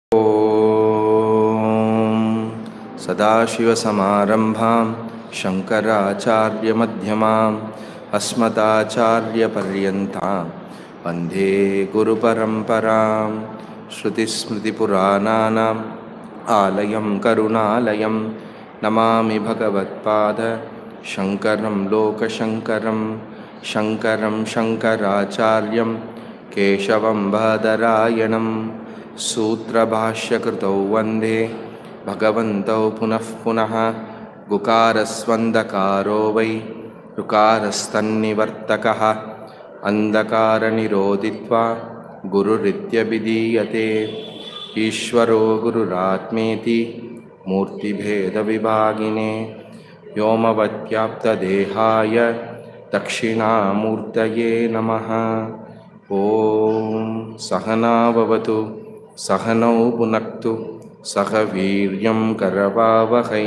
ॐ सदाशिवसमारम्भां शङ्कराचार्यमध्यमाम् अस्मदाचार्यपर्यन्तां वन्दे गुरुपरम्परां श्रुतिस्मृतिपुराणानाम् आलयं करुणालयं नमामि भगवत्पाद शङ्करं लोकशङ्करं शङ्करं शङ्कराचार्यं केशवं बादरायणं सूत्रभाष्यकृतौ वन्दे भगवन्तौ पुनः पुनः गुकारस्वन्दकारो वै ऋकारस्तन्निवर्तकः अन्धकारनिरोधित्वा गुरुरित्यभिधीयते ईश्वरो गुरुरात्मेति मूर्तिभेदविभागिने व्योमवत्याप्तदेहाय दक्षिणामूर्तये नमः ॐ सहना भवतु सहनौ पुनक्तु सह वीर्यं करवावहै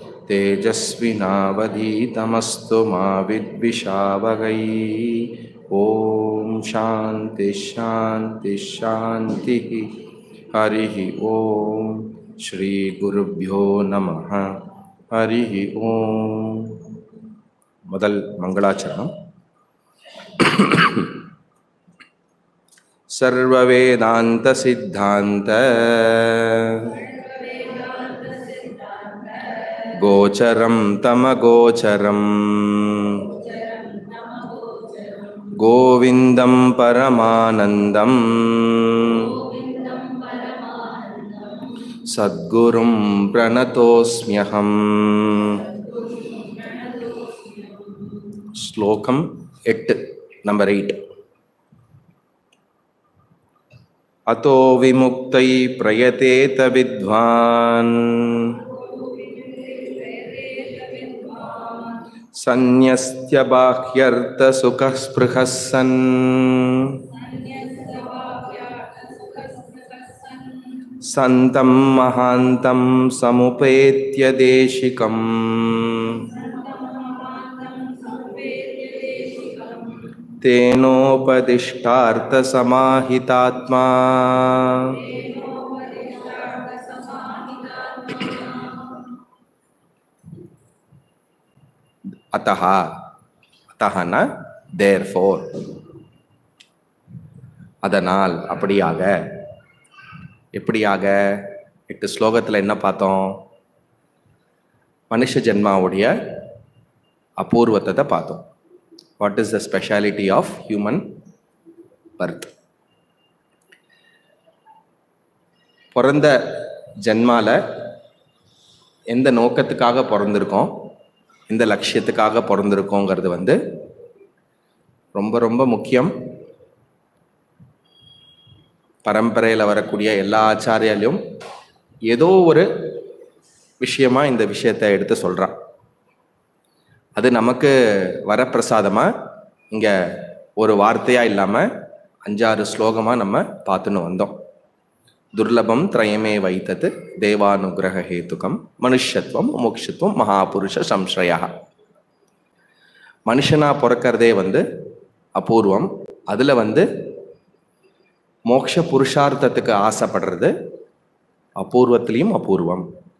तेजस्विनावधीतमस्तु मा विद्विषावहै ॐ शान्तिश्शान्तिश्शान्तिः हरिः ॐ श्रीगुरुभ्यो नमः हरिः ॐ முதல் மங்களாச்சரணம் சர்வவேதாந்த சித்தாந்த கோச்சரம் தமகோச்சரம் கோவிந்தம் பரமானந்தம் சத்குரும் பிரணதோஸ்மியகம் ஸ்லோகம் எட்டு நம்பர் எயிட் अतो विमुक्तै प्रयतेत विद्वान् सन्न्यस्य बाह्यर्थसुखः स्पृहः सन् सन्तं महान्तं समुपेत्य देशिकम् तेनोपदिष्टार्थसमाहितात्मा अतः अतः न தேர்ஃபோர் அதனால் அப்படியாக எப்படியாக எட்டு ஸ்லோகத்தில் என்ன பார்த்தோம் மனுஷ ஜென்மாவுடைய அபூர்வத்தை பார்த்தோம் what is the speciality of human birth பிறந்த ஜென்மால எந்த நோக்கத்துக்காக பிறந்திருக்கோம் எந்த லட்சியத்துக்காக பிறந்திருக்கோங்கிறது வந்து ரொம்ப ரொம்ப முக்கியம் பரம்பரையில் வரக்கூடிய எல்லா ஆச்சாரியாலையும் ஏதோ ஒரு விஷயமா இந்த விஷயத்தை எடுத்து சொல்கிறான் அது நமக்கு வரப்பிரசாதமாக இங்கே ஒரு வார்த்தையாக இல்லாமல் அஞ்சாறு ஸ்லோகமாக நம்ம பார்த்துன்னு வந்தோம் துர்லபம் திரயமே வைத்தது தேவானுகிரக ஹேத்துகம் மனுஷத்துவம் மோக்ஷத்துவம் மகாபுருஷ சம்ஸ்ரயா மனுஷனா பிறக்கிறதே வந்து அபூர்வம் அதில் வந்து மோக்ஷ புருஷார்த்தத்துக்கு ஆசைப்படுறது அபூர்வத்திலையும் அபூர்வம்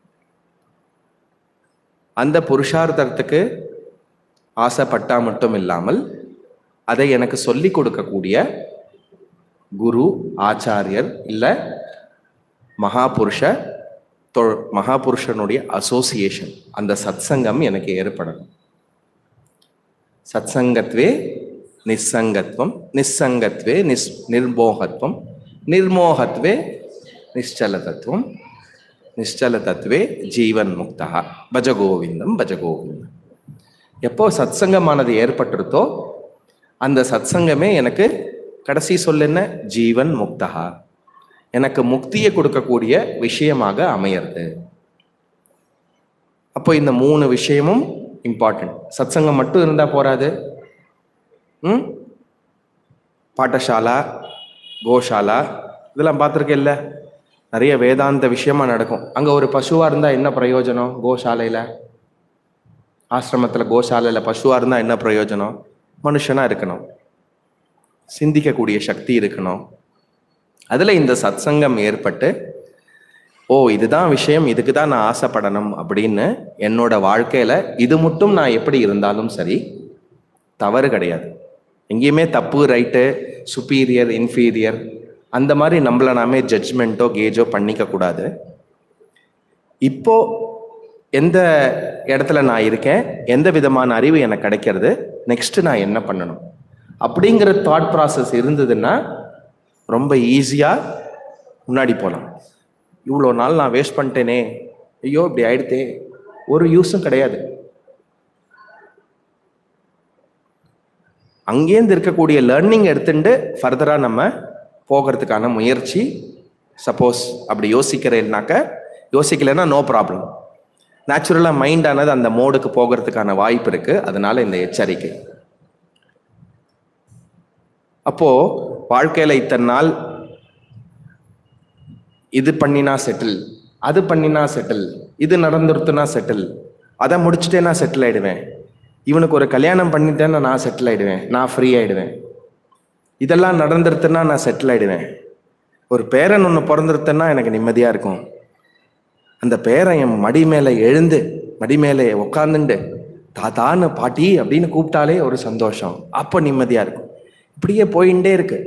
அந்த புருஷார்த்தத்துக்கு ஆசைப்பட்டா மட்டும் இல்லாமல் அதை எனக்கு சொல்லி கொடுக்கக்கூடிய குரு ஆச்சாரியர் இல்லை மகாபுருஷ தொ மகாபுருஷனுடைய அசோசியேஷன் அந்த சத்சங்கம் எனக்கு ஏற்படணும் சத்சங்கத்வே நிஸ்ஸங்கத்வம் நிஸ்ஸங்கத்வே நிஸ் நிர்மோகத்வம் நிர்மோகத்வே நிశ్చల தத்துவம் நிశ్చல தத்துவே ஜீவன் முக்தா பஜகோவிந்தம் பஜகோவிந்தம் எப்போ சத்சங்கமானது ஏற்பட்டிருத்தோ அந்த சத்சங்கமே எனக்கு கடைசி சொல்ல என்ன ஜீவன் முக்தா எனக்கு முக்தியை கொடுக்கக்கூடிய விஷயமாக அமையிறது அப்போ இந்த மூணு விஷயமும் இம்பார்ட்டன்ட் சத்சங்கம் மட்டும் இருந்தால் போராது ம் பாட்டசாலா கோஷாலா இதெல்லாம் பார்த்துருக்கேல்ல நிறைய வேதாந்த விஷயமா நடக்கும் அங்கே ஒரு பசுவாக இருந்தால் என்ன பிரயோஜனம் கோசாலையில் ஆசிரமத்தில் கோசாலையில் பசுவாக இருந்தால் என்ன பிரயோஜனம் மனுஷனாக இருக்கணும் சிந்திக்கக்கூடிய சக்தி இருக்கணும் அதில் இந்த சத்சங்கம் ஏற்பட்டு ஓ இதுதான் விஷயம் இதுக்கு தான் நான் ஆசைப்படணும் அப்படின்னு என்னோட வாழ்க்கையில இது மட்டும் நான் எப்படி இருந்தாலும் சரி தவறு கிடையாது எங்கேயுமே தப்பு ரைட்டு சுப்பீரியர் இன்ஃபீரியர் அந்த மாதிரி நம்மள நாமே ஜட்ஜ்மெண்ட்டோ கேஜோ பண்ணிக்க கூடாது இப்போ எந்த இடத்துல நான் இருக்கேன் எந்த விதமான அறிவு எனக்கு கிடைக்கிறது நெக்ஸ்ட் நான் என்ன பண்ணணும் அப்படிங்கிற தாட் ப்ராசஸ் இருந்ததுன்னா ரொம்ப ஈஸியாக முன்னாடி போகலாம் இவ்வளோ நாள் நான் வேஸ்ட் பண்ணிட்டேனே ஐயோ இப்படி ஆயிடுத்தே ஒரு யூஸும் கிடையாது அங்கேருந்து இருக்கக்கூடிய லேர்னிங் எடுத்துட்டு ஃபர்தராக நம்ம போகிறதுக்கான முயற்சி சப்போஸ் அப்படி யோசிக்கிறேன்னாக்க யோசிக்கலைன்னா நோ ப்ராப்ளம் நேச்சுரலாக மைண்ட் ஆனது அந்த மோடுக்கு போகிறதுக்கான வாய்ப்பு இருக்குது அதனால இந்த எச்சரிக்கை அப்போ வாழ்க்கையில் இத்தனை நாள் இது பண்ணினா செட்டில் அது பண்ணினா செட்டில் இது நடந்துருத்துனா செட்டில் அதை முடிச்சுட்டேன்னா செட்டில் ஆயிடுவேன் இவனுக்கு ஒரு கல்யாணம் பண்ணிட்டேன்னா நான் செட்டில் ஆயிடுவேன் நான் ஃப்ரீ ஆயிடுவேன் இதெல்லாம் நடந்துருத்துன்னா நான் செட்டில் ஆயிடுவேன் ஒரு பேரன் ஒன்று பிறந்துருத்துன்னா எனக்கு நிம்மதியாக இருக்கும் அந்த பேரன் என் மடி மேலே எழுந்து மடி மேலே உட்காந்துண்டு தாத்தான்னு பாட்டி அப்படின்னு கூப்பிட்டாலே ஒரு சந்தோஷம் அப்போ நிம்மதியாக இருக்கும் இப்படியே போயிட்டே இருக்கு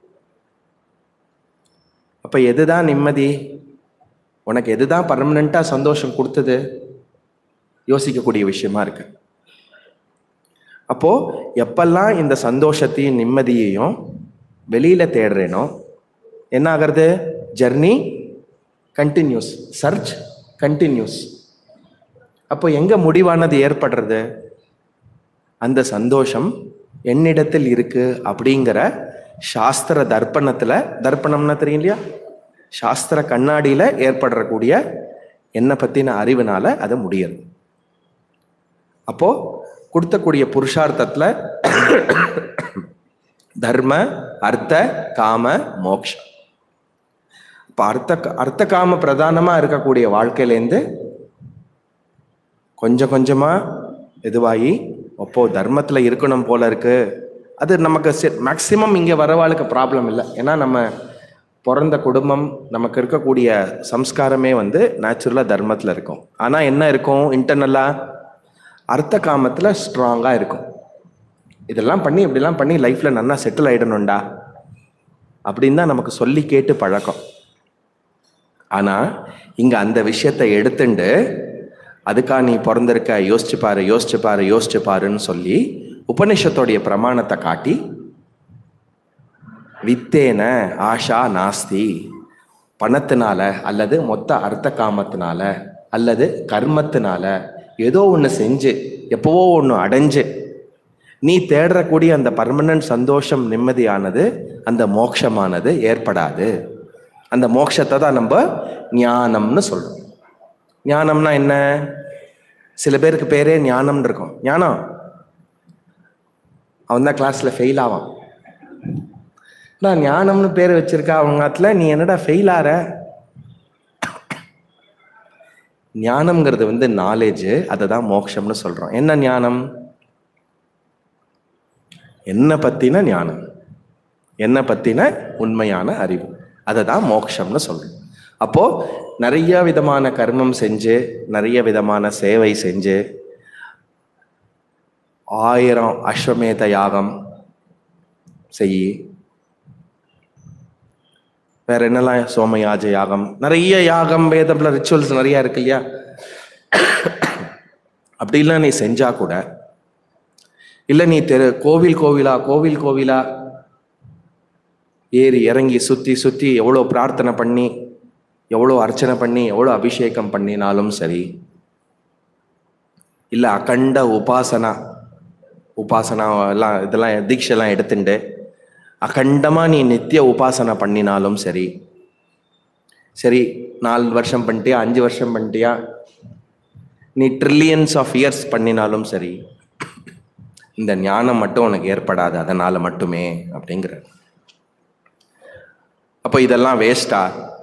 அப்ப எதுதான் நிம்மதி உனக்கு எதுதான் பர்மனண்டா சந்தோஷம் கொடுத்தது யோசிக்கக்கூடிய விஷயமா இருக்கு அப்போ எப்பெல்லாம் இந்த சந்தோஷத்தையும் நிம்மதியையும் வெளியில தேடுறேனோ என்ன ஆகிறது ஜர்னி கண்டினியூஸ் சர்ச் கண்டினியூஸ் அப்போ எங்க முடிவானது ஏற்படுறது அந்த சந்தோஷம் என்னிடத்தில் இருக்கு அப்படிங்கிற சாஸ்திர தர்ப்பணத்துல தர்ப்பணம்னா தெரியும் இல்லையா சாஸ்திர கண்ணாடியில ஏற்படக்கூடிய என்னை பத்தின அறிவுனால அது முடியுது அப்போ கொடுத்தக்கூடிய புருஷார்த்தத்துல தர்ம அர்த்த காம மோக்ஷம் இப்போ அர்த்த அர்த்த காம பிரதானமா இருக்கக்கூடிய வாழ்க்கையிலேருந்து கொஞ்சம் கொஞ்சமா இதுவாகி அப்போ தர்மத்துல இருக்கணும் போல இருக்கு அது நமக்கு மேக்சிமம் இங்க வரவாளுக்கு ப்ராப்ளம் இல்லை ஏன்னா நம்ம பிறந்த குடும்பம் நமக்கு இருக்கக்கூடிய சம்ஸ்காரமே வந்து நேச்சுரலாக தர்மத்தில் இருக்கும் ஆனால் என்ன இருக்கும் இன்டர்னலாக அர்த்த காமத்தில் ஸ்ட்ராங்காக இருக்கும் இதெல்லாம் பண்ணி இப்படிலாம் பண்ணி லைஃப்பில் நல்லா செட்டில் ஆகிடணும்டா அப்படின்னு தான் நமக்கு சொல்லி கேட்டு பழக்கம் ஆனால் இங்கே அந்த விஷயத்தை எடுத்துண்டு அதுக்கா நீ பிறந்திருக்க யோசிச்சு பாரு யோசிச்சு பாரு யோசிச்சு பாருன்னு சொல்லி உபனிஷத்தோடைய பிரமாணத்தை காட்டி வித்தேன ஆஷா நாஸ்தி பணத்தினால அல்லது மொத்த அர்த்த காமத்தினால அல்லது கர்மத்தினால ஏதோ ஒன்று செஞ்சு எப்பவோ ஒன்று அடைஞ்சு நீ தேடக்கூடிய அந்த பர்மனன்ட் சந்தோஷம் நிம்மதியானது அந்த மோட்சமானது ஏற்படாது அந்த மோட்சத்தை தான் நம்ம ஞானம்னு சொல்றோம் ஞானம்னா என்ன சில பேருக்கு பேரே ஞானம்னு இருக்கும் ஞானம் அவன் தான் கிளாஸ்ல ஃபெயில் ஆவான் நான் ஞானம்னு பேர் வச்சிருக்கா அவங்க ஆத்துல நீ என்னடா ஃபெயில் ஆற ஞானம்ங்கிறது வந்து நாலேஜ் அதை தான் மோட்சம்னு சொல்றோம் என்ன ஞானம் என்ன பத்தின ஞானம் என்ன பத்தின உண்மையான அறிவு அதை தான் மோட்சம்னு சொல்றோம் அப்போ நிறைய விதமான கர்மம் செஞ்சு நிறைய விதமான சேவை செஞ்சு ஆயிரம் அஸ்வமேத யாகம் செய் வேற என்னெல்லாம் சோமயாஜ யாகம் நிறைய யாகம் வேதம்ல ரிச்சுவல்ஸ் நிறைய இருக்கு இல்லையா அப்படிலாம் நீ செஞ்சா கூட இல்லை நீ தெரு கோவில் கோவிலா கோவில் கோவிலா ஏறி இறங்கி சுற்றி சுற்றி எவ்வளோ பிரார்த்தனை பண்ணி எவ்வளோ அர்ச்சனை பண்ணி எவ்வளோ அபிஷேகம் பண்ணினாலும் சரி இல்லை அகண்ட உபாசனா உபாசனா எல்லாம் இதெல்லாம் தீட்சைலாம் எடுத்துட்டு அகண்டமாக நீ நித்திய உபாசனை பண்ணினாலும் சரி சரி நாலு வருஷம் பண்ணிட்டியா அஞ்சு வருஷம் பண்ணிட்டியா நீ ட்ரில்லியன்ஸ் ஆஃப் இயர்ஸ் பண்ணினாலும் சரி இந்த ஞானம் மட்டும் உனக்கு ஏற்படாது அதனால மட்டுமே அப்படிங்கிற அப்போ இதெல்லாம் வேஸ்டா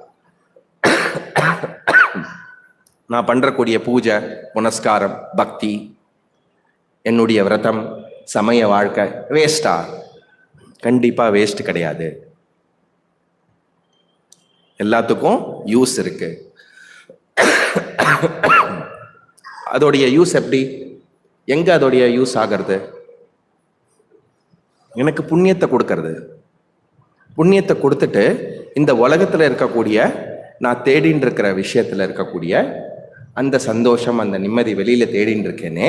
நான் பண்றக்கூடிய பூஜை புனஸ்காரம் பக்தி என்னுடைய விரதம் சமய வாழ்க்கை வேஸ்டா கண்டிப்பா வேஸ்ட் கிடையாது எல்லாத்துக்கும் யூஸ் இருக்கு அதோடைய யூஸ் எப்படி எங்க அதோடைய யூஸ் ஆகிறது எனக்கு புண்ணியத்தை கொடுக்கறது புண்ணியத்தை கொடுத்துட்டு இந்த உலகத்துல இருக்கக்கூடிய நான் தேடின்னு இருக்கிற விஷயத்துல இருக்கக்கூடிய அந்த சந்தோஷம் அந்த நிம்மதி வெளியில தேடின்னு இருக்கேனே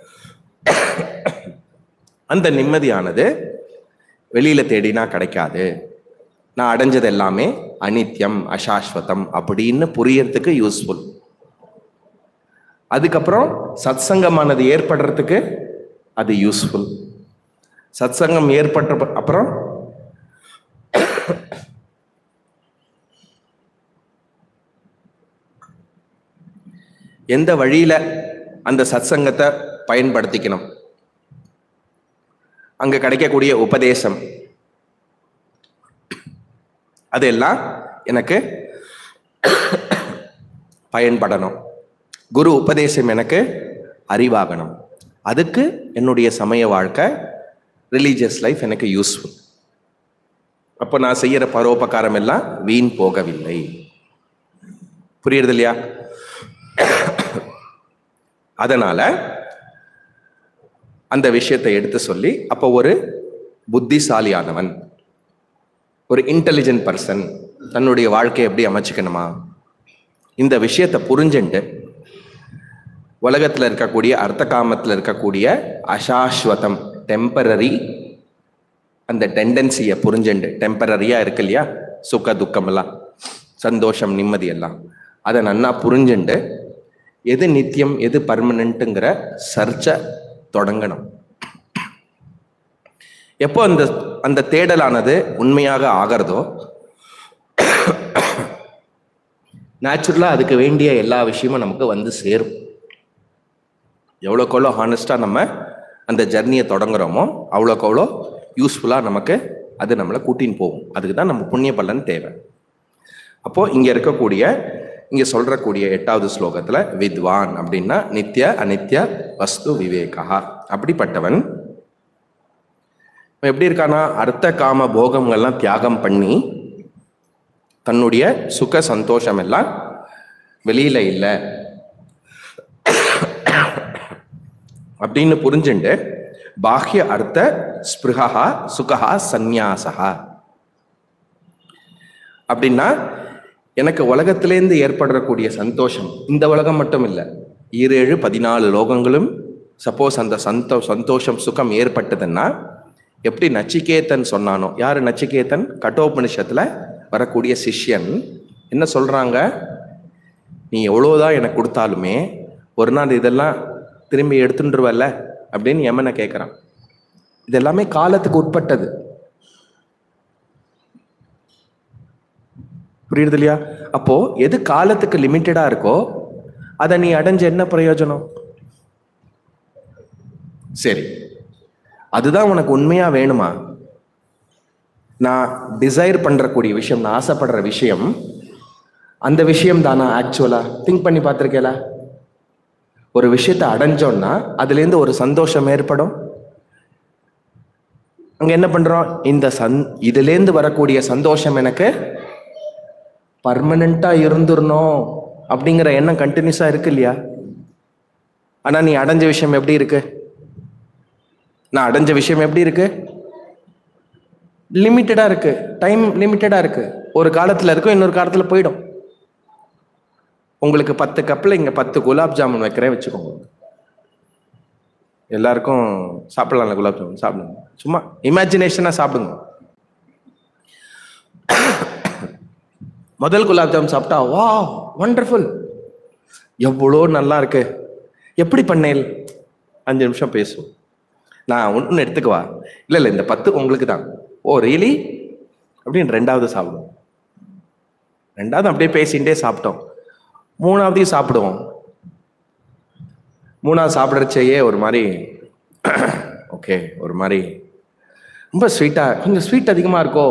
அந்த நிம்மதியானது வெளியில தேடினா கிடைக்காது நான் அடைஞ்சது எல்லாமே அனித்யம் அசாஸ்வதம் அப்படின்னு புரியறதுக்கு யூஸ்ஃபுல் அதுக்கப்புறம் சத்சங்கமானது ஏற்படுறதுக்கு அது யூஸ்ஃபுல் சத்சங்கம் ஏற்பட்ட ப- அப்புறம் எந்த வழியில அந்த சத்சங்கத்தை பயன்படுத்திக்கணும் அங்க கிடைக்கக்கூடிய உபதேசம் அதெல்லாம் எனக்கு பயன்படணும் குரு உபதேசம் எனக்கு அறிவாகணும் அதுக்கு என்னுடைய சமய வாழ்க்கை ரிலீஜியஸ் லைஃப் எனக்கு யூஸ்ஃபுல் அப்போ நான் செய்யற பரோபகாரம் எல்லாம் வீண் போகவில்லை புரியுறது இல்லையா அதனால அந்த விஷயத்தை எடுத்து சொல்லி அப்போ ஒரு புத்திசாலியானவன் ஒரு இன்டெலிஜென்ட் பர்சன் தன்னுடைய வாழ்க்கையை எப்படி அமைச்சுக்கணுமா இந்த விஷயத்தை புரிஞ்சுண்டு உலகத்தில் இருக்கக்கூடிய அர்த்த காமத்தில் இருக்கக்கூடிய அசாஸ்வதம் டெம்பரரி அந்த டெண்டன்சியை புரிஞ்சுண்டு டெம்பரரியா இருக்கு இல்லையா சுக துக்கம் எல்லாம் சந்தோஷம் நிம்மதி எல்லாம் அதை நன்னா புரிஞ்சுண்டு எது நித்தியம் எது பர்மனண்ட்டுங்கிற சர்ச்சை தொடங்கணும் எப்போ அந்த அந்த தேடலானது உண்மையாக ஆகிறதோ நேச்சுரலா அதுக்கு வேண்டிய எல்லா விஷயமும் நமக்கு வந்து சேரும் எவ்வளோக்கு எவ்வளோ ஹானஸ்டாக நம்ம அந்த ஜர்னியை தொடங்குறோமோ அவ்வளோக்கு அவ்வளோ யூஸ்ஃபுல்லாக நமக்கு அது நம்மளை கூட்டின்னு போகும் அதுக்கு தான் நம்ம புண்ணிய பலன் தேவை அப்போ இங்க இருக்கக்கூடிய இங்க சொல்றக்கூடிய எட்டாவது ஸ்லோகத்துல வித்வான் அப்படின்னா நித்ய அனித்ய வஸ்து விவேகா அப்படிப்பட்டவன் இவன் எப்படி இருக்கானா அர்த்த காம போகங்கள்லாம் தியாகம் பண்ணி தன்னுடைய சுக சந்தோஷம் எல்லாம் வெளியில இல்லை அப்படின்னு புரிஞ்சுண்டு பாஹ்ய அர்த்த ஸ்பிருகா சுகா சந்நியாசகா அப்படின்னா எனக்கு உலகத்திலேருந்து ஏற்படக்கூடிய சந்தோஷம் இந்த உலகம் மட்டும் இல்லை ஈரேழு பதினாலு லோகங்களும் சப்போஸ் அந்த சந்தோ சந்தோஷம் சுகம் ஏற்பட்டதுன்னா எப்படி நச்சிகேதன் சொன்னானோ யாரு நச்சிகேதன் கட்டோபனிஷத்துல வரக்கூடிய சிஷ்யன் என்ன சொல்றாங்க நீ எவ்வளோதான் எனக்கு கொடுத்தாலுமே ஒரு நாள் இதெல்லாம் திரும்பி எடுத்துட்டுருவல்ல அப்படின்னு யமனை கேட்குறான் இது எல்லாமே காலத்துக்கு உட்பட்டது புரியுது இல்லையா அப்போ எது காலத்துக்கு லிமிட்டடா இருக்கோ அதை நீ அடைஞ்ச என்ன பிரயோஜனம் சரி அதுதான் உனக்கு உண்மையா வேணுமா நான் டிசைர் பண்றக்கூடிய விஷயம் நான் ஆசைப்படுற விஷயம் அந்த விஷயம் தானா ஆக்சுவலா திங்க் பண்ணி பார்த்துருக்கேல ஒரு விஷயத்தை அடைஞ்சோம்னா அதுலேருந்து ஒரு சந்தோஷம் ஏற்படும் அங்க என்ன பண்றோம் இந்த சந் இதுலேருந்து வரக்கூடிய சந்தோஷம் எனக்கு பர்மனண்டா இருந்துடணும் அப்படிங்கிற எண்ணம் கண்டினியூஸா இருக்கு இல்லையா ஆனா நீ அடைஞ்ச விஷயம் எப்படி இருக்கு நான் அடைஞ்ச விஷயம் எப்படி இருக்கு லிமிட்டடா இருக்கு டைம் லிமிட்டடா இருக்கு ஒரு காலத்துல இருக்கும் இன்னொரு காலத்துல போயிடும் உங்களுக்கு பத்து கப்பில் இங்க பத்து குலாப் ஜாமுன் வைக்கிறேன் வச்சுக்கோங்க எல்லாருக்கும் சாப்பிடலாம்ல குலாப் ஜாமுன் சாப்பிடுங்க சும்மா இமேஜினேஷனா சாப்பிடுங்க முதல் குலாப் ஜாமுன் சாப்பிட்டா வா வண்டர்ஃபுல் எவ்வளோ நல்லா இருக்கு எப்படி பண்ணேல் அஞ்சு நிமிஷம் பேசுவோம் நான் ஒன்று எடுத்துக்கவா இல்லை இல்லை இந்த பத்து உங்களுக்கு தான் ஓ ரியலி அப்படின்னு ரெண்டாவது சாப்பிடுவோம் ரெண்டாவது அப்படியே பேசிகிட்டே சாப்பிட்டோம் மூணாவதையும் சாப்பிடுவோம் மூணாவது சாப்பிட்றச்சேயே ஒரு மாதிரி ஓகே ஒரு மாதிரி ரொம்ப ஸ்வீட்டாக கொஞ்சம் ஸ்வீட் அதிகமாக இருக்கோ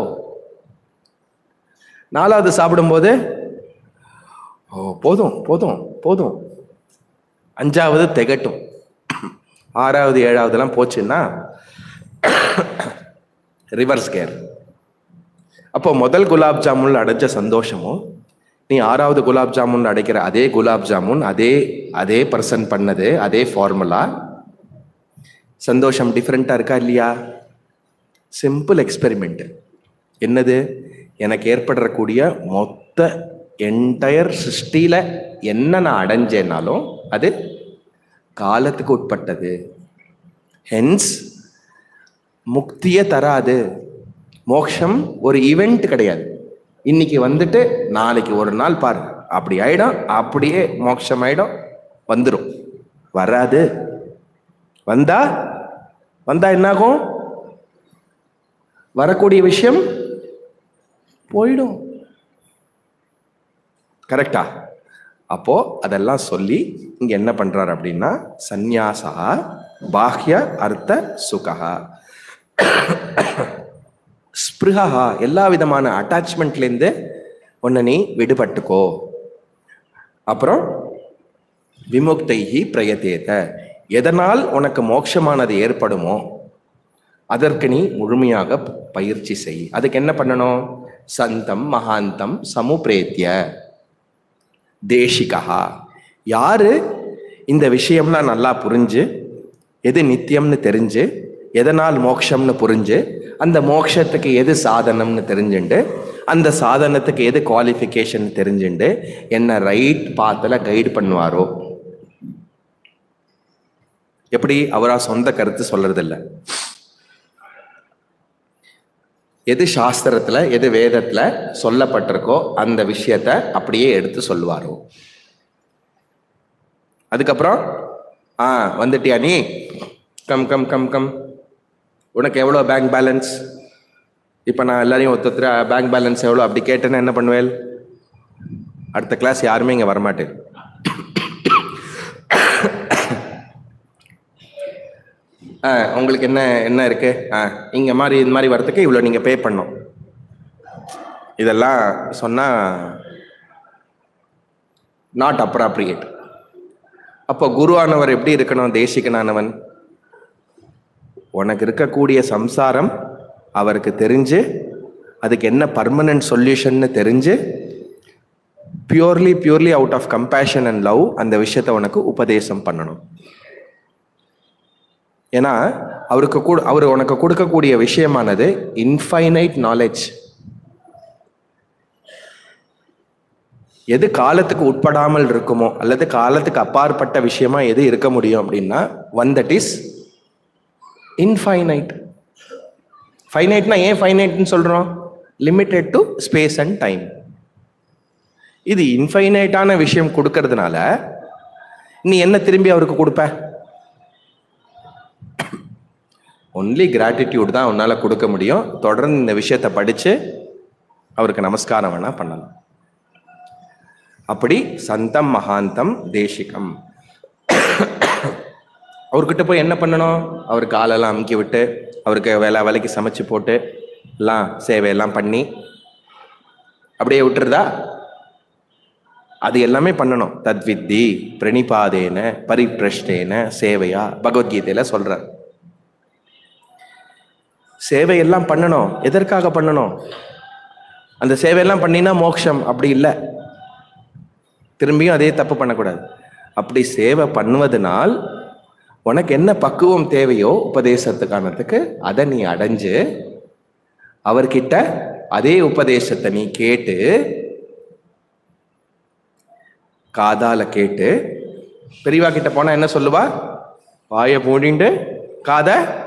நாலாவது சாப்பிடும்போது ஓ போதும் போதும் போதும் அஞ்சாவது திகட்டும் ஆறாவது ஏழாவதுலாம் போச்சுன்னா ரிவர்ஸ் கேர் அப்போ முதல் குலாப் ஜாமுன்ல அடைஞ்ச சந்தோஷமும் நீ ஆறாவது குலாப் ஜாமுன் அடைக்கிற அதே குலாப் ஜாமுன் அதே அதே பர்சன் பண்ணது அதே ஃபார்முலா சந்தோஷம் டிஃப்ரெண்ட்டாக இருக்கா இல்லையா சிம்பிள் எக்ஸ்பெரிமெண்ட் என்னது எனக்கு ஏற்படக்கூடிய மொத்த என்டையர் சிருஷ்டியில் என்ன நான் அடைஞ்சேனாலும் அது காலத்துக்கு உட்பட்டது ஹென்ஸ் முக்தியை தராது மோக்ஷம் ஒரு ஈவெண்ட் கிடையாது இன்னைக்கு வந்துட்டு நாளைக்கு ஒரு நாள் பாரு அப்படி ஆயிடும் அப்படியே மோட்சம் ஆயிடும் வந்துடும் வராது வந்தா வந்தா என்னாகும் வரக்கூடிய விஷயம் போயிடும் கரெக்டா அப்போ அதெல்லாம் சொல்லி இங்க என்ன பண்றாரு அப்படின்னா சந்நியாசா பாஹ்ய அர்த்த சுகா ஸ்பிருகா எல்லா விதமான அட்டாச்மெண்ட்லேருந்து ஒன்று நீ விடுபட்டுக்கோ அப்புறம் விமுக்தைஹி பிரயத்தேத எதனால் உனக்கு மோட்சமானது ஏற்படுமோ அதற்கு நீ முழுமையாக பயிற்சி செய் அதுக்கு என்ன பண்ணணும் சந்தம் மகாந்தம் சமுப்ரேத்திய தேசிகா யாரு இந்த விஷயம்லாம் நல்லா புரிஞ்சு எது நித்தியம்னு தெரிஞ்சு எதனால் மோட்சம்னு புரிஞ்சு அந்த மோட்சத்துக்கு எது சாதனம்னு தெரிஞ்சுண்டு அந்த சாதனத்துக்கு எது குவாலிஃபிகேஷன் தெரிஞ்சுண்டு என்ன ரைட் பாத்தில் கைடு பண்ணுவாரோ எப்படி அவரா சொந்த கருத்து சொல்றதில்ல எது சாஸ்திரத்துல எது வேதத்துல சொல்லப்பட்டிருக்கோ அந்த விஷயத்த அப்படியே எடுத்து சொல்லுவாரோ அதுக்கப்புறம் ஆ வந்துட்டியா நீ கம் கம் கம் கம் உனக்கு எவ்வளோ பேங்க் பேலன்ஸ் இப்போ நான் எல்லாரையும் ஒருத்தர் பேங்க் பேலன்ஸ் எவ்வளோ அப்படி கேட்டேன்னா என்ன பண்ணுவேன் அடுத்த கிளாஸ் யாருமே இங்கே வரமாட்டேன் ஆ உங்களுக்கு என்ன என்ன இருக்கு ஆ இங்கே மாதிரி இந்த மாதிரி வரதுக்கு இவ்வளோ நீங்கள் பே பண்ணணும் இதெல்லாம் சொன்னால் நாட் அப்ராப்ரியேட் அப்போ குருவானவர் எப்படி இருக்கணும் தேசிகனானவன் உனக்கு இருக்கக்கூடிய சம்சாரம் அவருக்கு தெரிஞ்சு அதுக்கு என்ன பர்மனன்ட் சொல்யூஷன்னு தெரிஞ்சு purely purely out of compassion and love அந்த விஷயத்த உனக்கு உபதேசம் பண்ணணும் ஏன்னா அவருக்கு கூட அவர் உனக்கு கொடுக்கக்கூடிய விஷயமானது இன்ஃபைனைட் நாலேஜ் எது காலத்துக்கு உட்படாமல் இருக்குமோ அல்லது காலத்துக்கு அப்பாற்பட்ட விஷயமா எது இருக்க முடியும் அப்படின்னா ஒன் தட் இஸ் இன்ஃபைனைட் ஃபைனைட்னா ஏன் ஃபைனைட்னு சொல்கிறோம் limited to space and time இது இன்ஃபைனைட்டான விஷயம் கொடுக்கறதுனால நீ என்ன திரும்பி அவருக்கு கொடுப்ப ஒன்லி கிராட்டிடியூட் தான் உன்னால் கொடுக்க முடியும் தொடர்ந்து இந்த விஷயத்தை படித்து அவருக்கு நமஸ்காரம் வேணால் பண்ணலாம் அப்படி சந்தம் மகாந்தம் தேசிகம் அவர்கிட்ட போய் என்ன பண்ணணும் அவர் காலெல்லாம் அமுக்கி விட்டு அவருக்கு வேலை வேலைக்கு சமைச்சு போட்டு எல்லாம் சேவையெல்லாம் பண்ணி அப்படியே விட்டுருதா அது எல்லாமே பண்ணணும் தத்வித்தி பிரணிபாதேன பரிபிரஷ்டேன சேவையா பகவத்கீதையில சொல்றார் சேவையெல்லாம் பண்ணணும் எதற்காக பண்ணணும் அந்த சேவையெல்லாம் பண்ணினா மோட்சம் அப்படி இல்லை திரும்பியும் அதே தப்பு பண்ணக்கூடாது அப்படி சேவை பண்ணுவதனால் உனக்கு என்ன பக்குவம் தேவையோ உபதேசத்துக்கானதுக்கு அதை நீ அடைஞ்சு அவர்கிட்ட அதே உபதேசத்தை நீ கேட்டு காதால கேட்டு பெரியவா கிட்ட போனா என்ன சொல்லுவா வாயை மூடிண்டு காத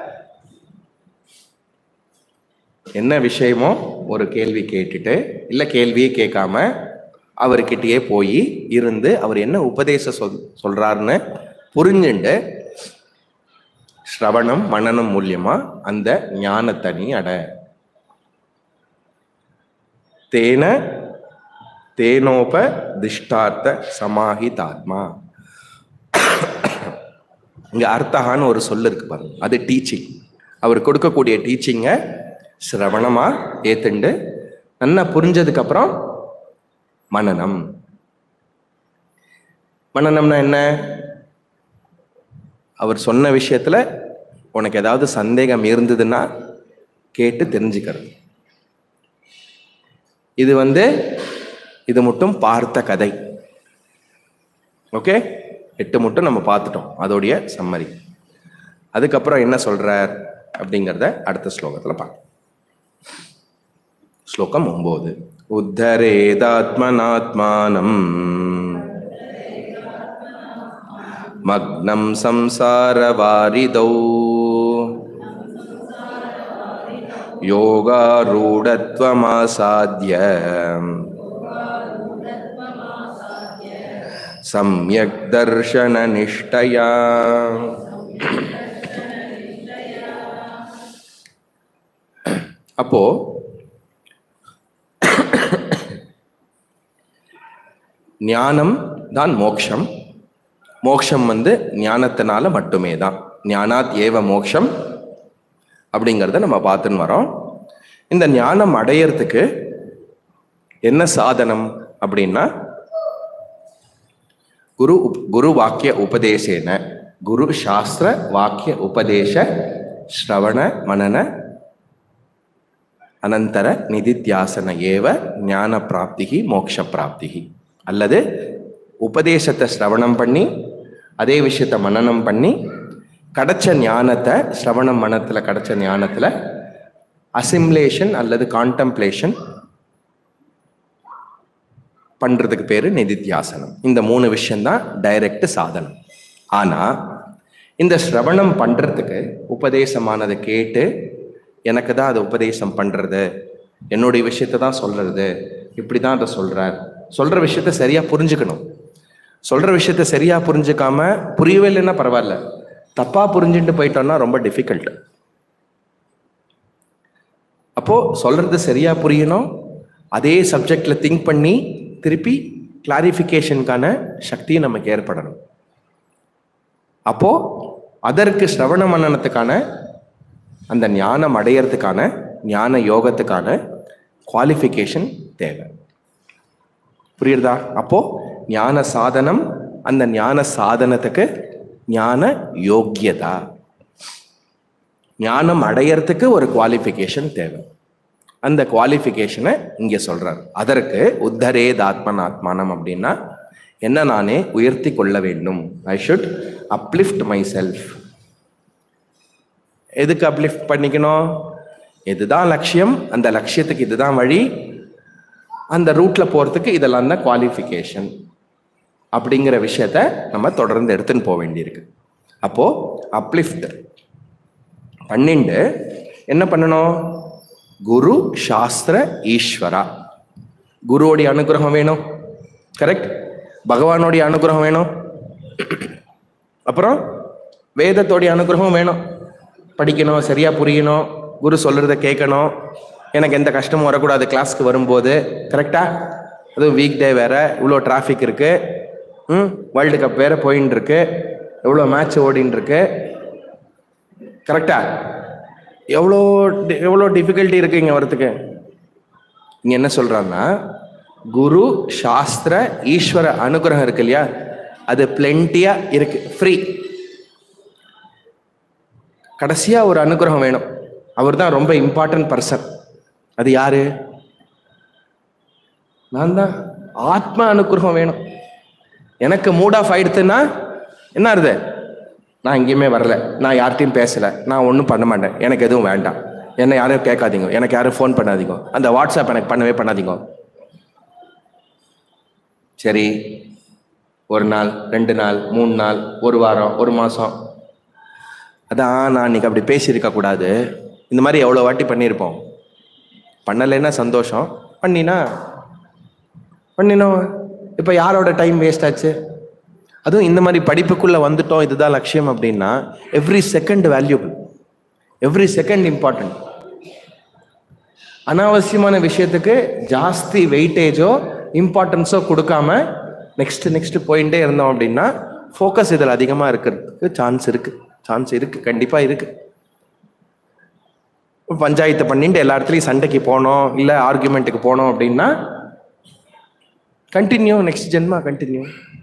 என்ன விஷயமோ ஒரு கேள்வி கேட்டுட்டு இல்லை கேள்வியே கேட்காம அவர்கிட்டயே போய் இருந்து அவர் என்ன உபதேசம் சொல் சொல்றாருன்னு புரிஞ்சுண்டு ஸ்ரவணம் மனனம் மூலியமா அந்த ஞானத்தை நீ அட தேன தேனோப திஷ்டார்த்த சமாஹிதாத்மா இங்க அர்த்தகான்னு ஒரு சொல் இருக்கு பாருங்க அது டீச்சிங் அவர் கொடுக்கக்கூடிய டீச்சிங்கை சிரவணமா ஏத்துண்டு நல்லா புரிஞ்சதுக்கு அப்புறம் மனநம் மனநம்னா என்ன அவர் சொன்ன விஷயத்துல உனக்கு ஏதாவது சந்தேகம் இருந்ததுன்னா கேட்டு தெரிஞ்சுக்கிறது இது வந்து இது மட்டும் பார்த்த கதை ஓகே எட்டு மட்டும் நம்ம பார்த்துட்டோம் அதோடைய சம்மரி அதுக்கப்புறம் என்ன சொல்றார் அப்படிங்கிறத அடுத்த ஸ்லோகத்தில் பார்க்கலாம் ஸ்லோகம் ஒன்பது உத்தரேதாத்மனாத்மானம் மக்னம் சம்சாரவாரிதௌ योगारूढत्वमासाद्य सम्यक् दर्शननिष्ठया அப்போ ஞானம் தான் மோக்ஷம் மோக்ஷம் வந்து ஞானத்தினால மட்டுமே தான் ஞானாத் ஏவ மோக்ஷம் அப்படிங்கிறத நம்ம பார்த்துன்னு வரோம் இந்த ஞானம் அடையறதுக்கு என்ன சாதனம் அப்படின்னா குரு உப் குரு வாக்கிய உபதேசேன குரு சாஸ்திர வாக்கிய உபதேச ஸ்ரவண மனன அனந்தர நிதித்தியாசன ஏவ ஞான பிராப்திகி மோக்ஷ பிராப்திகி அல்லது உபதேசத்தை ஸ்ரவணம் பண்ணி அதே விஷயத்தை மனனம் பண்ணி கிடைச்ச ஞானத்தை ஸ்ரவணம் மனத்தில் கிடைச்ச ஞானத்தில் அசிம்லேஷன் அல்லது கான்டம்ப்ளேஷன் பண்ணுறதுக்கு பேர் நிதித்தியாசனம் இந்த மூணு விஷயம்தான் டைரக்ட் சாதனம் ஆனால் இந்த ஸ்ரவணம் பண்ணுறதுக்கு உபதேசமானதை கேட்டு எனக்கு தான் அதை உபதேசம் பண்ணுறது என்னுடைய விஷயத்தை தான் சொல்கிறது இப்படி தான் அதை சொல்கிறார் சொல்கிற விஷயத்த சரியாக புரிஞ்சுக்கணும் சொல்கிற விஷயத்த சரியாக புரிஞ்சுக்காம புரியவே இல்லைன்னா பரவாயில்ல தப்பாக புரிஞ்சுட்டு போயிட்டோம்னா ரொம்ப டிஃபிகல்ட் அப்போது சொல்கிறது சரியாக புரியணும் அதே சப்ஜெக்டில் திங்க் பண்ணி திருப்பி கிளாரிஃபிகேஷனுக்கான சக்தியும் நமக்கு ஏற்படணும் அப்போது அதற்கு ஸ்ரவண மன்னனத்துக்கான அந்த ஞானம் அடையறதுக்கான ஞான யோகத்துக்கான குவாலிஃபிகேஷன் தேவை புரியுறதா அப்போ ஞான சாதனம் அந்த ஞான சாதனத்துக்கு ஞான யோக்கியதா ஞானம் அடையறதுக்கு ஒரு குவாலிஃபிகேஷன் தேவை அந்த குவாலிஃபிகேஷனை இங்கே சொல்றார் அதற்கு உத்தரேத் ஆத்மன் ஆத்மானம் அப்படின்னா என்ன நானே உயர்த்தி கொள்ள வேண்டும் I should uplift myself எதுக்கு அப்லிஃப்ட் பண்ணிக்கணும் இதுதான் லட்சியம் அந்த லட்சியத்துக்கு இதுதான் வழி அந்த ரூட்ல போறதுக்கு இதெல்லாம் தான் குவாலிஃபிகேஷன் அப்படிங்கிற விஷயத்த நம்ம தொடர்ந்து எடுத்துன்னு போக வேண்டியிருக்கு அப்போ அப்லிஃப்ட் பண்ணிண்டு என்ன பண்ணணும் குரு சாஸ்திர ஈஸ்வரா குருவோடைய அனுகிரகம் வேணும் கரெக்ட் பகவானோடைய அனுகிரகம் வேணும் அப்புறம் வேதத்தோடைய அனுகிரகம் வேணும் படிக்கணும் சரியா புரியணும் குரு சொல்றத கேட்கணும் எனக்கு எந்த கஷ்டமும் வரக்கூடாது கிளாஸ்க்கு வரும்போது கரெக்டா அதுவும் வீக் டே வேற இவ்வளோ டிராஃபிக் இருக்கு ம் வேர்ல்டு கப் வேற போயின்னு இருக்கு எவ்வளோ மேட்ச் ஓடின்னு இருக்கு கரெக்டா எவ்வளோ டி- எவ்வளோ டிஃபிகல்ட்டி இருக்கு இங்கே வரத்துக்கு இங்க என்ன சொல்றான்னா குரு சாஸ்திர ஈஸ்வர அனுகிரகம் இருக்கு இல்லையா அது பிளென்ட்டியா இருக்கு ஃப்ரீ கடைசியா ஒரு அனுகிரகம் வேணும் அவர் தான் ரொம்ப இம்பார்ட்டன்ட் பர்சன் அது யாரு நான் தான் ஆத்ம அனுகிரகம் வேணும் எனக்கு மூட் ஆஃப் ஆயிடுத்துன்னா என்ன இருது நான் எங்கேயுமே வரல நான் யார்கிட்டயும் பேசல நான் ஒன்றும் பண்ண மாட்டேன் எனக்கு எதுவும் வேண்டாம் என்னை யாரும் கேட்காதீங்க எனக்கு யாரும் ஃபோன் பண்ணாதீங்க அந்த வாட்ஸ்அப் எனக்கு பண்ணவே பண்ணாதீங்க சரி ஒரு நாள் ரெண்டு நாள் மூணு நாள் ஒரு வாரம் ஒரு மாதம் அதான் நான் இன்னைக்கு அப்படி பேசியிருக்க கூடாது இந்த மாதிரி எவ்வளோ வாட்டி பண்ணியிருப்போம் பண்ணலைன்னா சந்தோஷம் பண்ணினா பண்ணினோம் இப்போ யாரோட டைம் வேஸ்ட் ஆச்சு அதுவும் இந்த மாதிரி படிப்புக்குள்ளே வந்துட்டோம் இதுதான் லட்சியம் அப்படின்னா every second valuable every second important அனாவசியமான விஷயத்துக்கு ஜாஸ்தி வெயிட்டேஜோ இம்பார்ட்டன்ஸோ கொடுக்காம நெக்ஸ்ட் நெக்ஸ்ட் போயிட்டே இருந்தோம் அப்படின்னா ஃபோக்கஸ் இதில் அதிகமாக இருக்கிறதுக்கு சான்ஸ் இருக்கு சான்ஸ் இருக்கு கண்டிப்பாக இருக்கு இப்ப பஞ்சாயத்து பண்ணிட்டு எல்லா இடத்துலையும் சண்டைக்கு போனோம் இல்லை ஆர்குமெண்ட்டுக்கு போனோம் அப்படின்னா கண்டினியூ நெக்ஸ்ட் ஜென்மா கண்டினியூ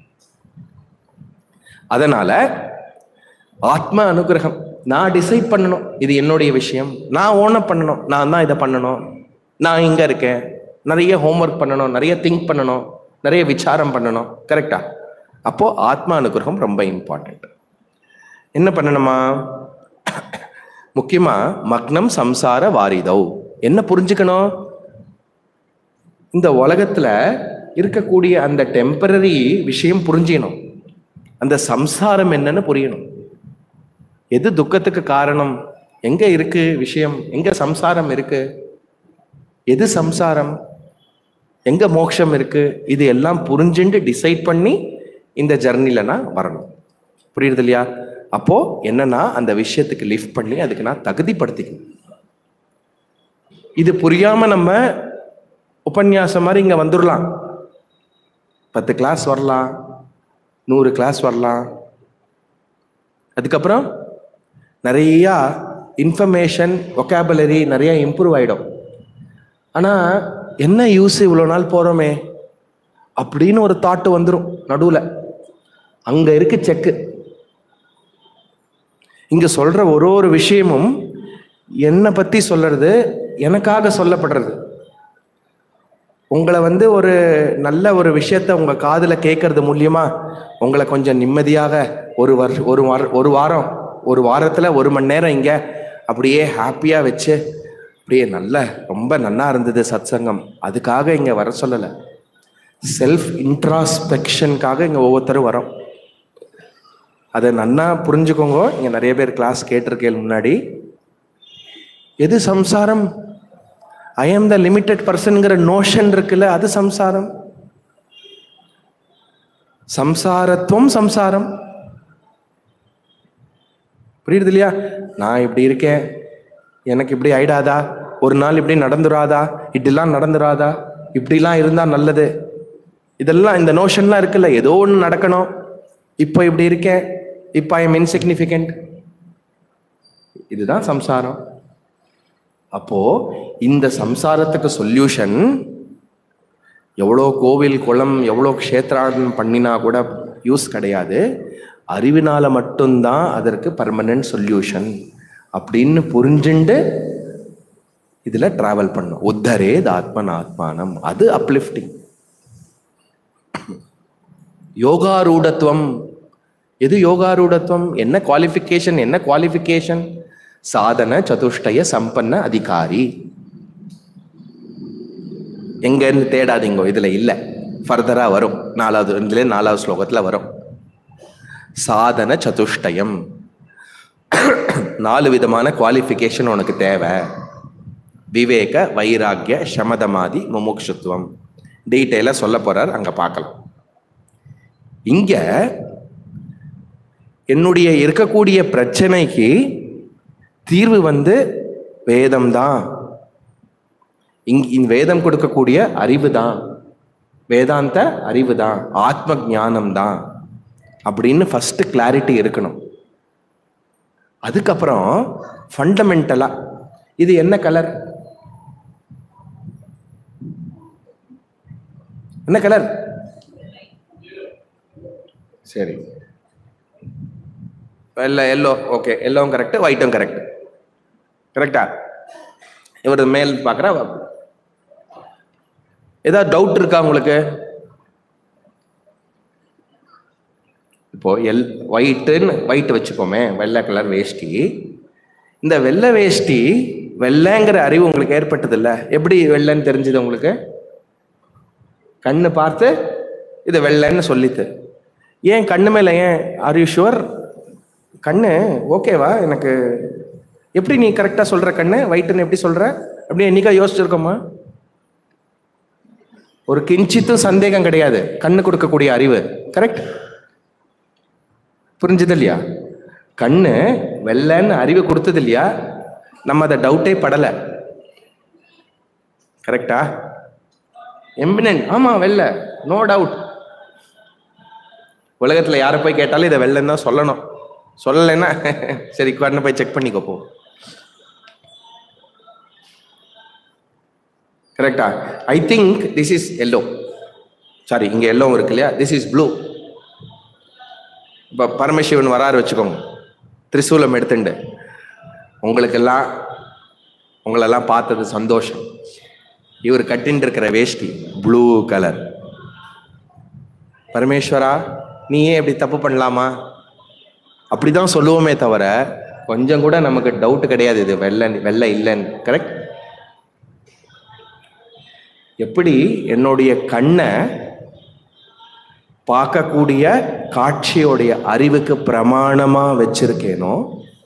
அதனால ஆத்ம அனுகிரகம் நான் டிசைட் பண்ணணும் இது என்னுடைய விஷயம் நான் ஓன பண்ணணும் நான் தான் இதை பண்ணணும் நான் இங்க இருக்கேன் நிறைய ஹோம்ஒர்க் பண்ணணும் நிறைய திங்க் பண்ணணும் நிறைய விசாரம் பண்ணணும் கரெக்டா அப்போ ஆத்மா அனுகிரகம் ரொம்ப இம்பார்ட்டண்ட் என்ன பண்ணணுமா முக்கியமா மக்னம் சம்சார வாரிதவ் என்ன புரிஞ்சுக்கணும் இந்த உலகத்துல இருக்கக்கூடிய அந்த டெம்பரரி விஷயம் புரிஞ்சிக்கணும் அந்த சம்சாரம் என்னன்னு புரியணும் எது துக்கத்துக்கு காரணம் எங்க இருக்கு விஷயம் எங்க சம்சாரம் இருக்கு எது சம்சாரம் எங்க மோட்சம் இருக்கு இது எல்லாம் புரிஞ்சுண்டு டிசைட் பண்ணி இந்த ஜர்னில நான் வரணும் புரியுது இல்லையா அப்போ என்னன்னா அந்த விஷயத்துக்கு லிஃப்ட் பண்ணி அதுக்கு நான் தகுதிப்படுத்திக்கணும் இது புரியாம நம்ம உபன்யாசம் மாதிரி இங்க வந்துடலாம் பத்து கிளாஸ் வரலாம் நூறு கிளாஸ் வரலாம் அதுக்கப்புறம் நிறையா இன்ஃபர்மேஷன் ஒக்காபுலரி நிறைய இம்ப்ரூவ் ஆகிடும் ஆனால் என்ன யூஸ் இவ்வளோ நாள் போகிறோமே அப்படின்னு ஒரு தாட்டு வந்துடும் நடுவில் அங்கே இருக்கு செக்கு இங்கே சொல்கிற ஒரு ஒரு விஷயமும் என்னை பற்றி சொல்கிறது எனக்காக சொல்லப்படுறது உங்களை வந்து ஒரு நல்ல ஒரு விஷயத்த உங்க காதுல கேட்கறது மூலியமா உங்களை கொஞ்சம் நிம்மதியாக ஒரு வருஷம் ஒரு வார ஒரு வாரம் ஒரு வாரத்துல ஒரு மணி நேரம் இங்க அப்படியே ஹாப்பியா வச்சு அப்படியே நல்ல ரொம்ப நன்னா இருந்தது சத்சங்கம் அதுக்காக இங்க வர சொல்லலை செல்ஃப் இன்ட்ராஸ்பெக்ஷனுக்காக இங்க ஒவ்வொருத்தரும் வரோம் அதை நன்னா புரிஞ்சுக்கோங்க இங்க நிறைய பேர் கிளாஸ் கேட்டிருக்கேன் முன்னாடி எது சம்சாரம் ஐ ஆம் த லிமிட்டெட் பர்சன்ங்கிற நோஷன் இருக்குல்ல அது சம்சாரம் சம்சாரத்துவம் சம்சாரம் புரியுது இல்லையா நான் இப்படி இருக்கேன் எனக்கு இப்படி ஆயிடாதா ஒரு நாள் இப்படி நடந்துராதா இப்படிலாம் நடந்துராதா இப்படிலாம் இருந்தா நல்லது இதெல்லாம் இந்த நோஷன்லாம் இருக்குல்ல ஏதோ ஒன்று நடக்கணும் இப்போ இப்படி இருக்கேன் இப்போ ஐ எம் இன்சிக்னிஃபிகண்ட் இதுதான் சம்சாரம் அப்போ இந்த சம்சாரத்துக்கு சொல்யூஷன் எவ்வளோ கோவில் குளம் எவ்வளோ க்ஷேத்ராடனம் பண்ணினா கூட யூஸ் கிடையாது அறிவினால மட்டும்தான் அதற்கு பர்மனன்ட் சொல்யூஷன் அப்படின்னு புரிஞ்சுண்டு இதுல டிராவல் பண்ணும் உத்தரே ஆத்மன் ஆத்மானம் அது அப்லிஃப்டிங் யோகாரூடத்துவம் எது யோகாரூடத்துவம் என்ன குவாலிஃபிகேஷன் என்ன குவாலிஃபிகேஷன் சாதன சதுஷ்டய சம்பன்ன அதிகாரி எங்க இருந்து தேடாதீங்க இதுல இல்ல ஃபர்தரா வரும் நாலாவது இதுல நாலாவது ஸ்லோகத்துல வரும் சாதன சதுஷ்டயம் நாலு விதமான குவாலிஃபிகேஷன் உனக்கு தேவை விவேக வைராக்கிய சமதமாதி முமுட்சுத்துவம் டீட்டெயிலாக சொல்ல போறார் அங்க பார்க்கலாம் இங்க என்னுடைய இருக்கக்கூடிய பிரச்சனைக்கு தீர்வு வந்து வேதம் தான் இங் இந்த வேதம் கொடுக்கக்கூடிய அறிவு தான் வேதாந்த அறிவு தான் ஆத்ம ஞானம் தான் அப்படின்னு ஃபர்ஸ்ட் கிளாரிட்டி இருக்கணும் அதுக்கப்புறம் ஃபண்டமெண்டலா இது என்ன கலர் என்ன கலர் சரி வெள்ளை எல்லோ ஓகே எல்லோவும் கரெக்ட் ஒயிட்டும் கரெக்ட் கரெக்டா இவர் மேல் பார்க்குறா ஏதாவது டவுட் இருக்கா உங்களுக்கு இப்போ எல் ஒயிட்டுன்னு ஒயிட் வச்சுக்கோமே வெள்ளை கலர் வேஷ்டி இந்த வெள்ளை வேஷ்டி வெள்ளைங்கிற அறிவு உங்களுக்கு ஏற்பட்டது இல்ல எப்படி வெள்ளைன்னு தெரிஞ்சது உங்களுக்கு கண்ணு பார்த்து இது வெள்ளைன்னு சொல்லித்து ஏன் கண்ணு மேல ஏன் ஆர் யூ ஷுவர் கண்ணு ஓகேவா எனக்கு எப்படி நீ கரெக்டாக சொல்ற கண்ணு ஒயிட்டுன்னு எப்படி சொல்ற அப்படி என்னைக்கா யோசிச்சிருக்கோமா ஒரு கிஞ்சித்தும் சந்தேகம் கிடையாது கண்ணு கொடுக்கக்கூடிய அறிவு கரெக்ட் புரிஞ்சது இல்லையா கண்ணு வெள்ளைன்னு அறிவு கொடுத்தது இல்லையா நம்ம அதை டவுட்டே படலை கரெக்டா எம்பினன்ட் ஆமா வெள்ளை நோ டவுட் உலகத்துல யாரை போய் கேட்டாலும் இதை வெள்ளைன்னு தான் சொல்லணும் சொல்லலைன்னா சரி கண்ணை போய் செக் பண்ணிக்கோ போ கரெக்டா I think this is yellow sorry இங்க எல்லோவும் இருக்கு இல்லையா திஸ் இஸ் ப்ளூ இப்போ பரமசிவன் வராரு வச்சுக்கோங்க திரிசூலம் எடுத்துண்டு உங்களுக்கெல்லாம் உங்களெல்லாம் பார்த்தது சந்தோஷம் இவர் கட்டின்னு இருக்கிற வேஷ்டி ப்ளூ கலர் பரமேஸ்வரா நீ ஏன் இப்படி தப்பு பண்ணலாமா அப்படிதான் சொல்லுவோமே தவிர கொஞ்சம் கூட நமக்கு டவுட் கிடையாது இது வெள்ளை வெள்ளை இல்லைன்னு கரெக்ட் எப்படி என்னுடைய கண்ணை பார்க்கக்கூடிய காட்சியோடைய அறிவுக்கு பிரமாணமா வச்சிருக்கேனோ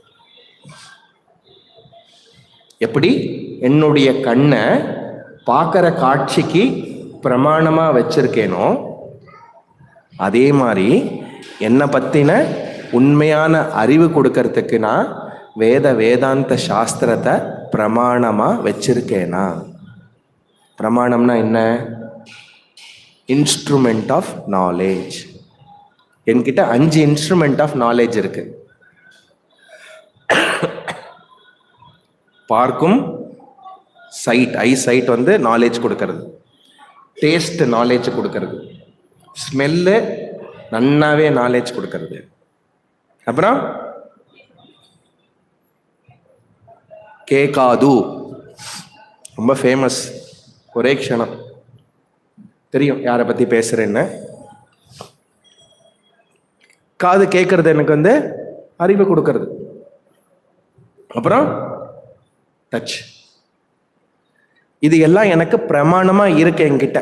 எப்படி என்னுடைய கண்ணை பார்க்குற காட்சிக்கு பிரமாணமா வச்சிருக்கேனோ அதே மாதிரி என்னை பற்றின உண்மையான அறிவு கொடுக்கறதுக்கு நான் வேத வேதாந்த சாஸ்திரத்தை பிரமாணமாக வச்சிருக்கேனா பிரமாணம்னா என்ன இன்ஸ்ட்ருமெண்ட் ஆஃப் நாலேஜ் என்கிட்ட அஞ்சு இன்ஸ்ட்ருமெண்ட் ஆஃப் நாலேஜ் இருக்கு பார்க்கும் சைட் ஐ சைட் வந்து நாலேஜ் கொடுக்கறது டேஸ்ட் நாலேஜ் கொடுக்கறது ஸ்மெல்லு நன்னாவே நாலேஜ் கொடுக்கறது அப்புறம் கேக்காது ரொம்ப ஃபேமஸ் ஒரே க்ஷணம் தெரியும் யாரை பற்றி பேசுகிறேன்னு காது கேட்கறது எனக்கு வந்து அறிவு கொடுக்கறது அப்புறம் டச் இது எல்லாம் எனக்கு பிரமாணமாக இருக்கு என்கிட்ட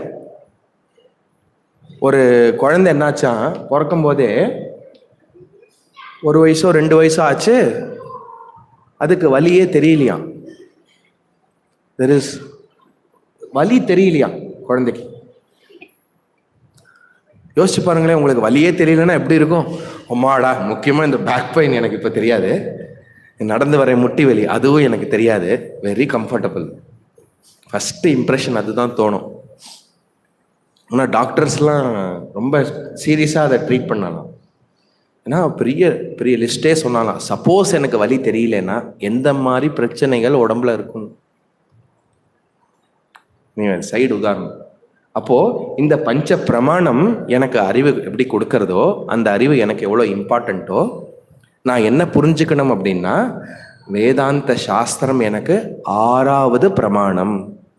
ஒரு குழந்தை என்னாச்சா பிறக்கும் போதே ஒரு வயசோ ரெண்டு வயசோ ஆச்சு அதுக்கு வலியே தெரியலையா தெர் இஸ் வலி தெரியலையா குழந்தைக்கு யோசிச்சு பாருங்களேன் உங்களுக்கு வலியே தெரியலன்னா எப்படி இருக்கும் அம்மாடா முக்கியமாக இந்த பேக் பெயின் எனக்கு இப்போ தெரியாது நடந்து வர முட்டி வலி அதுவும் எனக்கு தெரியாது வெரி கம்ஃபர்டபுள் ஃபஸ்ட்டு இம்ப்ரெஷன் அதுதான் தோணும் ஆனால் டாக்டர்ஸ்லாம் ரொம்ப சீரியஸாக அதை ட்ரீட் பண்ணலாம் ஏன்னா பெரிய பெரிய லிஸ்ட்டே சொன்னாலாம் சப்போஸ் எனக்கு வலி தெரியலன்னா எந்த மாதிரி பிரச்சனைகள் உடம்புல இருக்கும் நீ சைடு உதாரணம் அப்போ இந்த பஞ்ச பிரமாணம் எனக்கு அறிவு எப்படி கொடுக்கறதோ அந்த அறிவு எனக்கு எவ்வளோ இம்பார்ட்டண்ட்டோ நான் என்ன புரிஞ்சுக்கணும் அப்படின்னா வேதாந்த சாஸ்திரம் எனக்கு ஆறாவது பிரமாணம்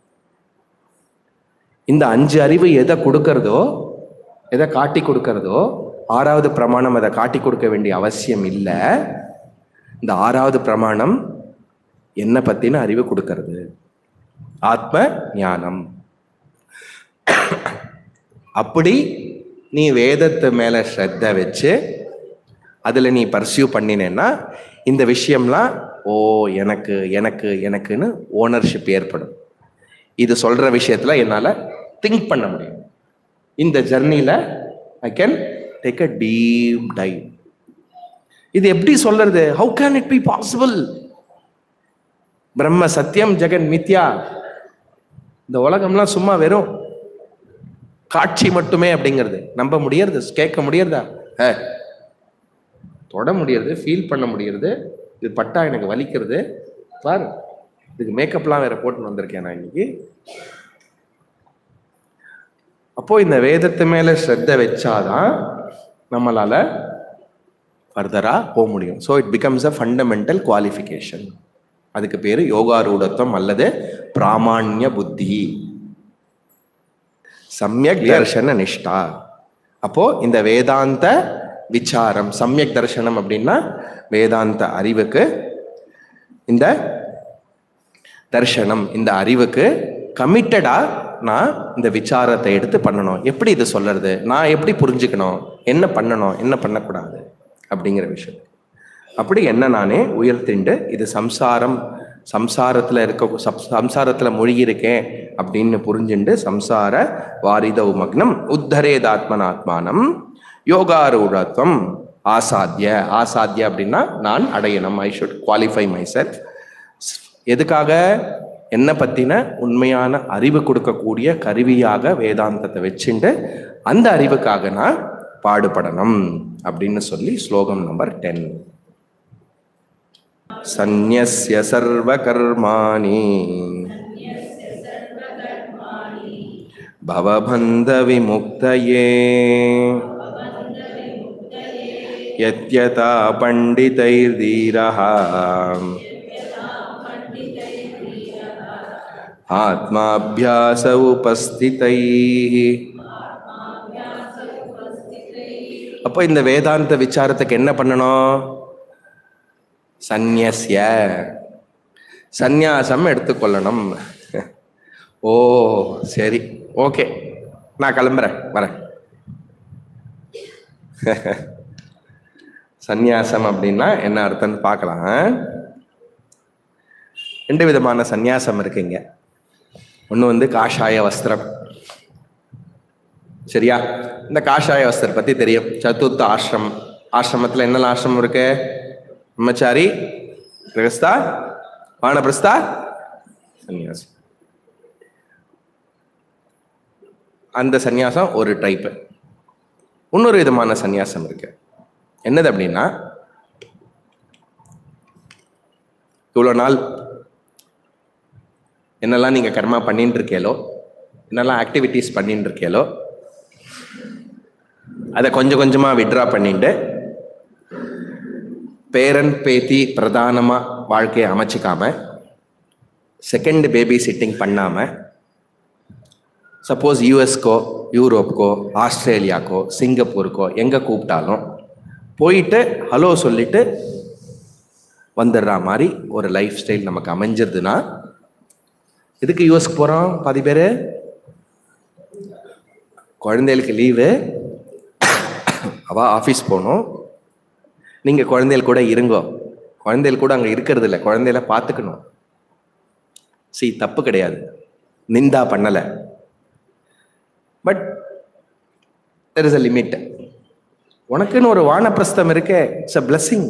இந்த அஞ்சு அறிவு எதை கொடுக்கறதோ எதை காட்டி கொடுக்கறதோ ஆறாவது பிரமாணம் அதை காட்டி கொடுக்க வேண்டிய அவசியம் இல்லை இந்த ஆறாவது பிரமாணம் என்ன பத்தின அறிவு கொடுக்கறது ஆத்ம ஞானம் அப்படி நீ வேதத்து மேல ஸ்ரத்த வச்சு அதுல நீ பர்சியூ பண்ணினேன்னா இந்த விஷயம்லாம் ஓ எனக்கு எனக்கு எனக்குன்னு ஓனர்ஷிப் ஏற்படும் இது சொல்ற விஷயத்துல என்னால திங்க் பண்ண முடியும் இந்த ஜர்னில I can take a deep dive இது எப்படி சொல்றது how can it be possible பிரம்ம சத்தியம் ஜெகன் மித்யா இந்த உலகம்லாம் சும்மா வெறும் காட்சி மட்டுமே அப்படிங்கிறது நம்ப முடியறது கேட்க முடியறதா ஏ, தொட முடியறது ஃபீல் பண்ண முடியறது இது பட்டா எனக்கு வலிக்கிறது பாரு இதுக்கு மேக்கப்லாம் வேற போட்டு வந்திருக்கேன் நான் இன்னைக்கு அப்போ இந்த வேதத்து மேல ஸ்ரத்த வச்சாதான் நம்மளால ஃபர்தரா போக முடியும் so it becomes a fundamental qualification அதுக்கு பேரு யோகாரூடத்துவம் அல்லது பிராமான்ய புத்தி சமயக் தர்ஷன நிஷ்டா அப்போ இந்த வேதாந்த விசாரம் சமயக் தர்ஷனம் அப்படின்னா வேதாந்த அறிவுக்கு இந்த தர்ஷனம் இந்த அறிவுக்கு கமிட்டடா நான் இந்த விசாரத்தை எடுத்து பண்ணணும் எப்படி இது சொல்றது நான் எப்படி புரிஞ்சுக்கணும் என்ன பண்ணணும் என்ன பண்ணக்கூடாது அப்படிங்கிற விஷயம் அப்படி என்ன நானே உயர்த்திண்டு இது சம்சாரம் சம்சாரத்துல இருக்க சம்- சம்சாரத்துல மூழ்கி இருக்கேன் அப்படின்னு புரிஞ்சுண்டு சம்சார வாரிதவு மக்னம் உத்தரேதாத்மனாத்மானம் யோகாரூடத்துவம் ஆசாத்திய ஆசாத்திய அப்படின்னா நான் அடையணும் I should qualify myself எதுக்காக என்ன பத்தின உண்மையான அறிவு கொடுக்கக்கூடிய கருவியாக வேதாந்தத்தை வச்சுண்டு அந்த அறிவுக்காக நான் பாடுபடணும் அப்படின்னு சொல்லி ஸ்லோகம் நம்பர் டென் சந்நியஸ்ய சர்வகர்மாணி பவபந்த விமுக்தயே यत्यथा पण्डितैर्धीरः ஆத்மாபியாச உபஸ்திதை அப்போ இந்த வேதாந்த விசாரத்துக்கு என்ன பண்ணணும் சந்நியஸ்ய சந்நியாசம் எடுத்துக்கொள்ளணும் ஓ சரி ஓகே நான் கிளம்புறேன் வரேன் சந்நியாசம் அப்படின்னா என்ன அர்த்தம்னு பார்க்கலாம் ரெண்டு விதமான சந்நியாசம் இருக்குங்க ஒன்று வந்து காஷாய வஸ்திரம் சரியா இந்த காஷாய வஸ்திரம் பற்றி தெரியும் சதுர்த்த ஆசிரமம் ஆசிரமத்தில் என்னெல்லாம் ஆசிரமம் இருக்கு பிரம்மச்சாரி கிரகஸ்தா வானப்பிரஸ்தா சந்நியாசி அந்த சந்நியாசம் ஒரு டைப்பு இன்னொரு விதமான சந்நியாசம் இருக்கு என்னது அப்படின்னா இவ்வளோ நாள் என்னெல்லாம் நீங்கள் கர்மா பண்ணிட்டு இருக்கேலோ என்னெல்லாம் ஆக்டிவிட்டீஸ் பண்ணிட்டு இருக்கேலோ அதை கொஞ்சம் கொஞ்சமாக விட்ரா பண்ணிட்டு பேரன் பேத்தி பிரதானமாக வாழ்க்கையை அமைச்சிக்காம செகண்ட் பேபி சிட்டிங் பண்ணாமல் சப்போஸ் யூஎஸ்க்கோ யூரோப்க்கோ ஆஸ்திரேலியாக்கோ சிங்கப்பூருக்கோ எங்கே கூப்பிட்டாலும் போயிட்டு ஹலோ சொல்லிட்டு வந்துடுற மாதிரி ஒரு லைஃப் ஸ்டைல் நமக்கு அமைஞ்சிருதுன்னா எதுக்கு யூஎஸ்க்கு போகிறோம் பாதி பேர் குழந்தைகளுக்கு லீவு அவ ஆஃபீஸ் போகணும் நீங்கள் குழந்தைகள் கூட இருங்கோ குழந்தைகள் கூட அங்கே இருக்கிறது இல்லை குழந்தைகள பார்த்துக்கணும் சி தப்பு கிடையாது நிந்தா பண்ணலை but there is a limit உனக்குன்னு ஒரு வானப்பிரஸ்தம் இருக்கே இட்ஸ் அ பிளஸ்ஸிங்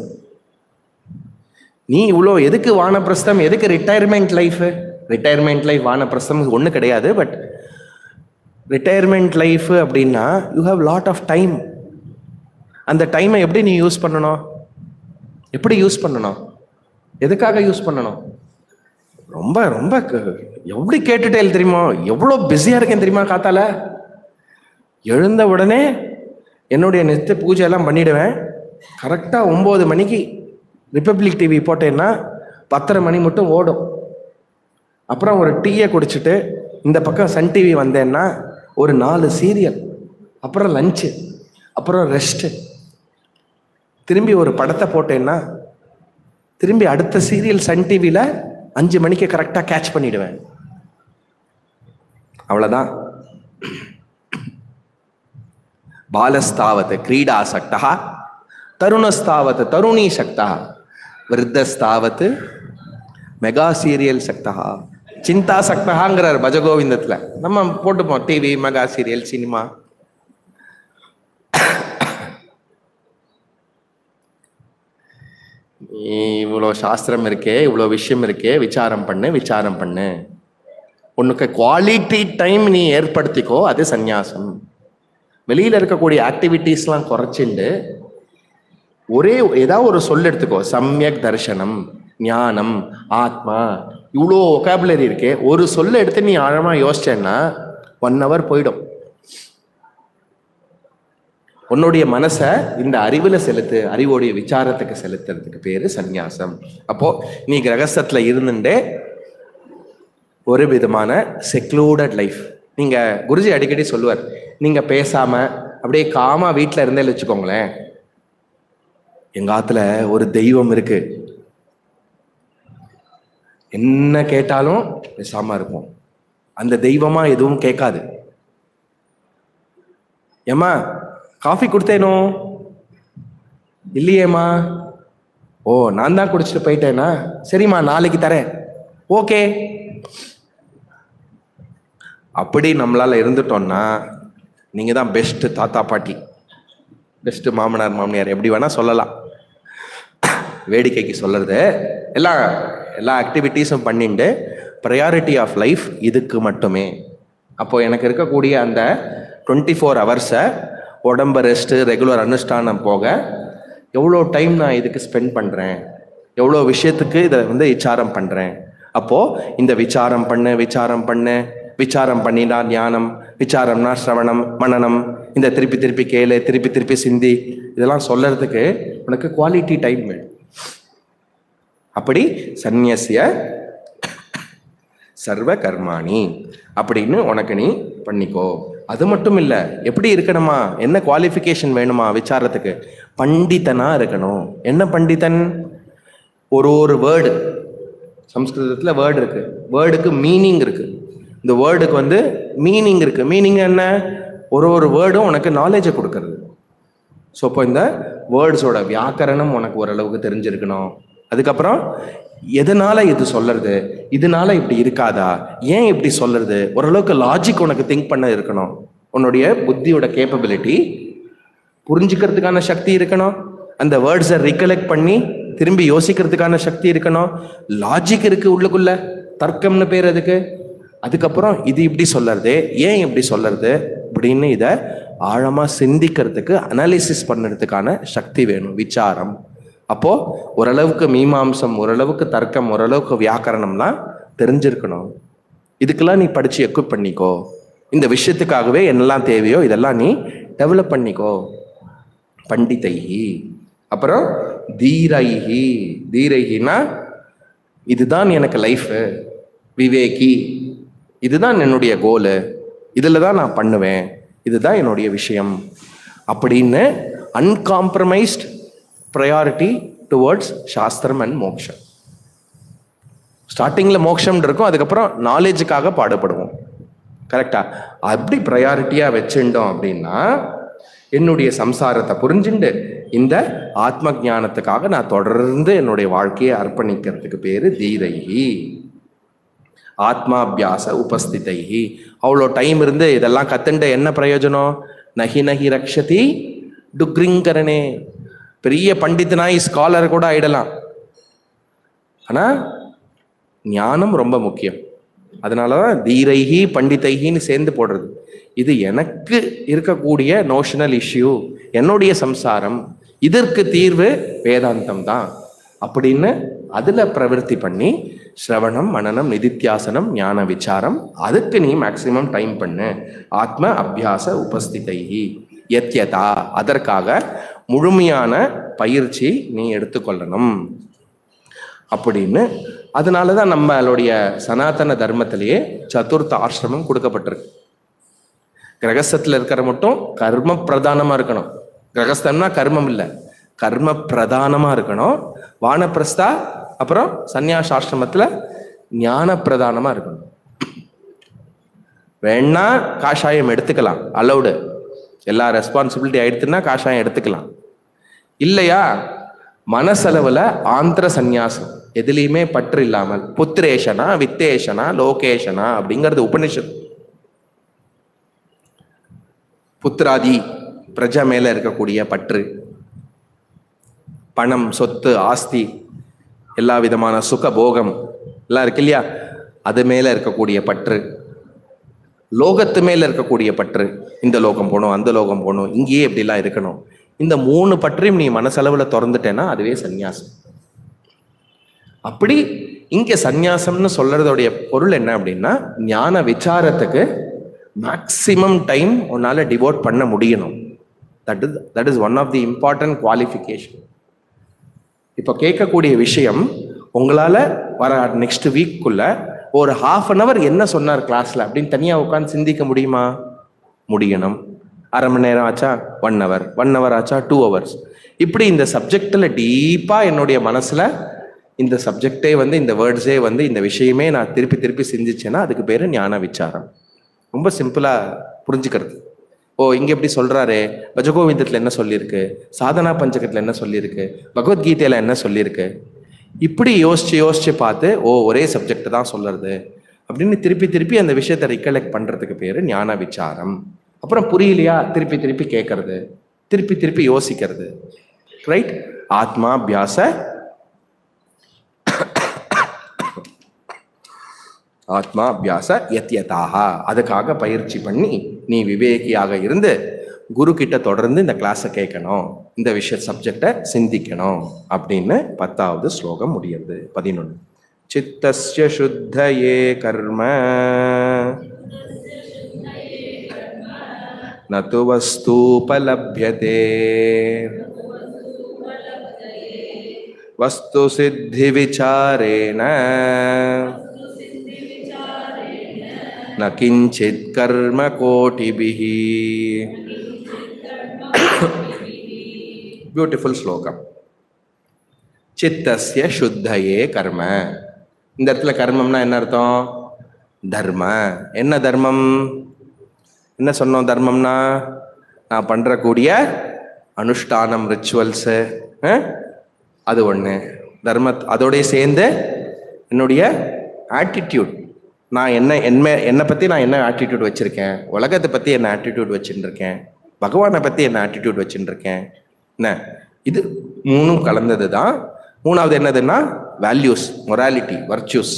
நீ இவ்வளோ எதுக்கு வானப்பிரஸ்தம் எதுக்கு ரிட்டையர்மெண்ட் லைஃப் ரிட்டையர்மெண்ட் லைஃப் வானப்பிரஸ்தம் ஒன்றும் கிடையாது பட் ரிட்டையர்மெண்ட் லைஃப் அப்படின்னா you have lot of time அந்த டைமை எப்படி நீ யூஸ் பண்ணணும் எப்படி யூஸ் பண்ணணும் எதுக்காக யூஸ் பண்ணணும் ரொம்ப ரொம்ப க- எப்படி கேட்டுட்டே தெரியுமா எவ்வளோ பிஸியாக இருக்கேன் தெரியுமா காத்தால எழுந்த உடனே என்னுடைய நித்திய பூஜை எல்லாம் பண்ணிடுவேன் கரெக்டாக ஒம்பது மணிக்கு ரிப்பப்ளிக் டிவி போட்டேன்னா பத்தரை மணி மட்டும் ஓடும் அப்புறம் ஒரு டீயை குடிச்சிட்டு இந்த பக்கம் சன் டிவி வந்தேன்னா ஒரு நாலு சீரியல் அப்புறம் லஞ்சு அப்புறம் ரெஸ்ட்டு திரும்பி ஒரு படத்தை போட்டேன்னா திரும்பி அடுத்த சீரியல் சன் டிவியில் அஞ்சு மணிக்கு கரெக்டாக கேட்ச் பண்ணிடுவேன் அவ்வளோதான் பாலஸ்தாவத் கிரீடாசக்தா தருணஸ்தாவத் தருணி சக்தா விருத்தஸ்தாவத் மெகா சீரியல் சக்தா சிந்தா சக்தகாங்கிறார் பஜகோவிந்தத்தில் நம்ம போட்டுப்போம் டிவி மெகா சீரியல் சினிமா இவ்வளோ சாஸ்திரம் இருக்கே இவ்வளோ விஷயம் இருக்கே விசாரம் பண்ணு விசாரம் பண்ணு உனக்கு குவாலிட்டி டைம் நீ ஏற்படுத்திக்கோ அது சந்நியாசம் வெளியில் இருக்கக்கூடிய ஆக்டிவிட்டீஸ்லாம் குறைச்சிண்டு ஒரே ஏதாவது ஒரு சொல் எடுத்துக்கோ சம்யக் தர்சனம் ஞானம் ஆத்மா இவ்வளோ ஒகாபுலரி இருக்கே ஒரு சொல்ல எடுத்து நீ ஆழமாக யோசிச்சேன்னா ஒன் ஹவர் போயிடும் உன்னுடைய மனசை இந்த அறிவில் செலுத்து அறிவோடைய விசாரத்துக்கு செலுத்துறதுக்கு பேரு சந்நியாசம் அப்போ நீ கிரகஸ்தத்துல இருந்துட்டே ஒரு விதமான செக்லூடட் லைஃப் நீங்க குருஜி அடிக்கடி சொல்லுவார் நீங்க பேசாம அப்படியே காமா வீட்டில் இருந்தே வச்சுக்கோங்களேன் எங்க ஆத்துல ஒரு தெய்வம் இருக்கு என்ன கேட்டாலும் பேசாம இருப்போம் அந்த தெய்வமா எதுவும் கேட்காது ஏம்மா காஃபி கொடுத்தேனோ இல்லையேம்மா ஓ நான் தான் குடிச்சிட்டு போயிட்டேனா சரிம்மா நாளைக்கு தரேன் ஓகே அப்படி நம்மளால இருந்துட்டோம்னா நீங்க தான் பெஸ்ட் தாத்தா பாட்டி பெஸ்ட் மாமனார் மாமியார் எப்படி வேணா சொல்லலாம் வேடிக்கைக்கு சொல்றது எல்லா எல்லா ஆக்டிவிட்டீஸும் பண்ணிட்டு ப்ரையாரிட்டி ஆஃப் லைஃப் இதுக்கு மட்டுமே அப்போ எனக்கு இருக்கக்கூடிய அந்த டுவெண்ட்டி ஃபோர் ஹவர்ஸை உடம்பு ரெஸ்ட்டு ரெகுலர் அனுஷ்டானம் போக எவ்வளோ டைம் நான் இதுக்கு ஸ்பெண்ட் பண்ணுறேன் எவ்வளோ விஷயத்துக்கு இதை வந்து விசாரம் பண்ணுறேன் அப்போது இந்த விசாரம் பண்ணு விசாரம் பண்ணு விசாரம் பண்ணினா ஞானம் விசாரம்னா சிரவணம் மனனம் இந்த திருப்பி திருப்பி கேளு திருப்பி திருப்பி சிந்தி இதெல்லாம் சொல்லறதுக்கு உனக்கு குவாலிட்டி டைம் வேணும் அப்படி சந்நியசிய சர்வ கர்மாணி அப்படின்னு உனக்கு நீ பண்ணிக்கோ அது மட்டும் இல்லை எப்படி இருக்கணுமா என்ன குவாலிஃபிகேஷன் வேணுமா விசாரத்துக்கு பண்டிதனா இருக்கணும் என்ன பண்டிதன் ஒரு ஒரு வேர்டு சம்ஸ்கிருதத்தில் வேர்டு இருக்கு வேர்டுக்கு மீனிங் இருக்கு இந்த வேர்டுக்கு வந்து மீனிங் இருக்கு மீனிங் என்ன ஒரு ஒரு வேர்டும் உனக்கு நாலேஜை கொடுக்கறது ஸோ இப்போ இந்த வேர்ட்ஸோட வியாக்கரணம் உனக்கு ஓரளவுக்கு தெரிஞ்சிருக்கணும் அதுக்கப்புறம் எதனால இது சொல்றது இதனால இப்படி இருக்காதா ஏன் இப்படி சொல்றது ஓரளவுக்கு லாஜிக் உனக்கு திங்க் பண்ண இருக்கணும் உன்னுடைய புத்தியோட கேப்பபிலிட்டி புரிஞ்சுக்கிறதுக்கான சக்தி இருக்கணும் அந்த வேர்ட்ஸை ரிகலெக்ட் பண்ணி திரும்பி யோசிக்கிறதுக்கான சக்தி இருக்கணும் லாஜிக் இருக்கு உள்ளுக்குள்ள தர்க்கம்னு பேர் அதுக்கு அதுக்கப்புறம் இது இப்படி சொல்லறது ஏன் இப்படி சொல்லறது அப்படின்னு இதை ஆழமா சிந்திக்கிறதுக்கு அனாலிசிஸ் பண்ணுறதுக்கான சக்தி வேணும் விசாரம் அப்போ ஓரளவுக்கு மீமாம்சம் ஓரளவுக்கு தர்க்கம் ஓரளவுக்கு வியாக்கரணம்லாம் தெரிஞ்சிருக்கணும் இதுக்கெல்லாம் நீ படிச்சு எக்யூப் பண்ணிக்கோ இந்த விஷயத்துக்காகவே என்னெல்லாம் தேவையோ இதெல்லாம் நீ டெவலப் பண்ணிக்கோ பண்டிதைஹி அப்புறம் தீரைஹி தீரைஹினா இதுதான் எனக்கு லைஃபு விவேகி இதுதான் என்னுடைய கோலு இதில் தான் நான் பண்ணுவேன் இதுதான் என்னுடைய விஷயம் அப்படின்னு uncompromised priority towards shastram and moksham ஸ்டார்டிங்கில் மோக்ஷம் இருக்கும் அதுக்கப்புறம் நாலேஜுக்காக பாடுபடுவோம் கரெக்டா அப்படி ப்ரையாரிட்டியாக வச்சுட்டோம் அப்படின்னா என்னுடைய சம்சாரத்தை புரிஞ்சுண்டு இந்த ஆத்ம ஞானத்துக்காக நான் தொடர்ந்து என்னுடைய வாழ்க்கையை அர்ப்பணிக்கிறதுக்கு பேரு தீரைஹி ஆத்மாபியாச உபஸ்திதைஹி அவ்வளோ டைம் இருந்து இதெல்லாம் கத்துண்ட என்ன பிரயோஜனம் நகி நகி ரக்ஷதி டுக்ரிங்கரனே பெரிய பண்டிதனாய் ஸ்காலர் கூட ஆயிடலாம் ஆனா ஞானம் ரொம்ப முக்கியம் அதனால தான் தீரைஹி பண்டிதைஹின்னு சேர்ந்து போடுறது இது எனக்கு இருக்கக்கூடிய நோஷனல் இஷ்யூ என்னுடைய சம்சாரம் இதற்கு தீர்வு வேதாந்தம் தான் அப்படின்னு அதுல பிரவருத்தி பண்ணி ஸ்ரவணம் மனனம் நிதித்தியாசனம் ஞான விசாரம் அதுக்கு நீ மேக்சிமம் டைம் பண்ணு ஆத்ம அபியாச உபஸ்திதைஹி எத்யதா அதற்காக முழுமையான பயிற்சி நீ எடுத்துக்கொள்ளணும் அப்படின்னு அதனால தான் நம்மளுடைய சனாதன தர்மத்திலேயே சதுர்த்த ஆசிரமம் கொடுக்கப்பட்டிருக்கு கிரகஸ்தத்தில் இருக்கிற மட்டும் கர்ம பிரதானமா இருக்கணும் கிரகஸ்தம்னா கர்மம் இல்லை கர்ம பிரதானமா இருக்கணும் வானப்பிரஸ்தா அப்புறம் சந்நியாசாசிரமத்துல ஞான பிரதானமா இருக்கணும் வேணா காஷாயம் எடுத்துக்கலாம் அலௌடு எல்லா ரெஸ்பான்சிபிலிட்டி ஆயிடுத்துன்னா காஷாயம் எடுத்துக்கலாம் இல்லையா மனசளவுல ஆந்திர சந்நியாசம் எதுலேயுமே பற்று இல்லாமல் புத்திரேஷனா வித்தேஷனா லோகேஷனா அப்படிங்கிறது உபனிஷத் புத்திராதி பிரஜா மேல இருக்கக்கூடிய பற்று பணம் சொத்து ஆஸ்தி எல்லா விதமான சுக போகம் எல்லாம் இருக்கு இல்லையா அது மேல இருக்கக்கூடிய பற்று லோகத்து மேல இருக்கக்கூடிய பற்று இந்த லோகம் போகணும் அந்த லோகம் போகணும் இங்கேயே இப்படிலாம் இருக்கணும் இந்த மூணு பற்றையும் நீ மனசளவுல திறந்துட்டேன்னா அதுவே சந்நியாசம் அப்படி இங்க சந்நியாசம்னு சொல்றதோடைய பொருள் என்ன அப்படின்னா ஞான விசாரத்துக்கு மேக்சிமம் டைம் உன்னால டிவோட் பண்ண முடியணும் that is that is one of the important qualification இப்போ கேட்கக்கூடிய விஷயம் உங்களால வர நெக்ஸ்ட் வீக்குள்ள ஒரு ஹாஃப் அன் அவர் என்ன சொன்னார் கிளாஸ்ல அப்படின்னு தனியா உட்காந்து சிந்திக்க முடியுமா முடியணும் அரை மணி நேரம் ஆச்சா ஒன் ஹவர் ஒன் ஹவர் ஆச்சா டூ ஹவர்ஸ் இப்படி இந்த சப்ஜெக்டில் டீப்பாக என்னுடைய மனசில் இந்த சப்ஜெக்டே வந்து இந்த வேர்ட்ஸே வந்து இந்த விஷயமே நான் திருப்பி திருப்பி சிந்திச்சேன்னா அதுக்கு பேர் ஞான விசாரம் ரொம்ப சிம்பிளாக புரிஞ்சுக்கிறது ஓ இங்கே எப்படி சொல்கிறாரு பஜகோவிந்தத்தில் என்ன சொல்லியிருக்கு சாதனா பஞ்சகத்தில் என்ன சொல்லியிருக்கு பகவத்கீதையில் என்ன சொல்லியிருக்கு இப்படி யோசிச்சு யோசிச்சு பார்த்து ஓ ஒரே சப்ஜெக்ட் தான் சொல்றது அப்படின்னு திருப்பி திருப்பி அந்த விஷயத்தை ரிகலெக்ட் பண்ணுறதுக்கு பேர் ஞான விசாரம் அப்புறம் புரியலையா திருப்பி திருப்பி கேட்கறது திருப்பி திருப்பி யோசிக்கிறது ரைட் ஆத்மா அபியாச ஆத்மா அபியாச யத்யதாக அதுக்காக பயிற்சி பண்ணி நீ விவேகியாக இருந்து குரு கிட்ட தொடர்ந்து இந்த கிளாஸை கேட்கணும் இந்த விஷய சப்ஜெக்டை சிந்திக்கணும் அப்படின்னு பத்தாவது ஸ்லோகம் முடியுது பதினொன்று சித்தஸ்ய சுத்தயே கர்ம நது வஸ்தூபலபியதே वस्तु सिद्धि विचारेण ந கிஞ்சித் கர்ம கோட்டிபிஹி பியூட்டிஃபுல் ஸ்லோகம் சித்தஸ்ய சுத்தயே கர்ம இந்த இடத்துல கர்மம்னா என்ன அர்த்தம் தர்ம என்ன தர்மம் என்ன சொன்னோம் தர்மம்னா நான் பண்ணுறக்கூடிய அனுஷ்டானம் ரிச்சுவல்ஸு அது ஒன்று தர்ம அதோடய சேர்ந்து என்னுடைய ஆட்டிடியூட் நான் என்ன என்ன என்னை பற்றி நான் என்ன ஆட்டிடியூட் வச்சுருக்கேன் உலகத்தை பற்றி என்ன ஆட்டிடியூட் வச்சுட்டு இருக்கேன் பகவானை பற்றி என்ன ஆட்டிடியூட் வச்சுட்டு இருக்கேன் என்ன இது மூணும் கலந்தது தான் மூணாவது என்னதுன்னா வேல்யூஸ் மொராலிட்டி வர்ச்சூஸ்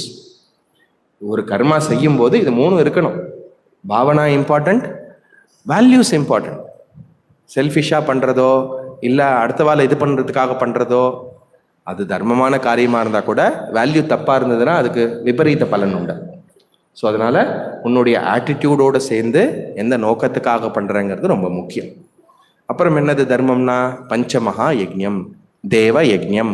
ஒரு கர்மா செய்யும் போது இது மூணும் இருக்கணும் பாவனா இம்பார்ட்டண்ட் வேல்யூஸ் இம்பார்ட்டண்ட் செல்ஃபிஷாக பண்ணுறதோ இல்லை அடுத்த வாழை இது பண்ணுறதுக்காக பண்ணுறதோ அது தர்மமான காரியமாக இருந்தால் கூட வேல்யூ தப்பாக இருந்ததுன்னா அதுக்கு விபரீத பலன் உண்டு ஸோ அதனால் உன்னுடைய ஆட்டிடியூடோடு சேர்ந்து எந்த நோக்கத்துக்காக பண்ணுறேங்கிறது ரொம்ப முக்கியம் அப்புறம் என்னது தர்மம்னா பஞ்சமகா யஜ்ஞம் தேவ யஜ்ஞம்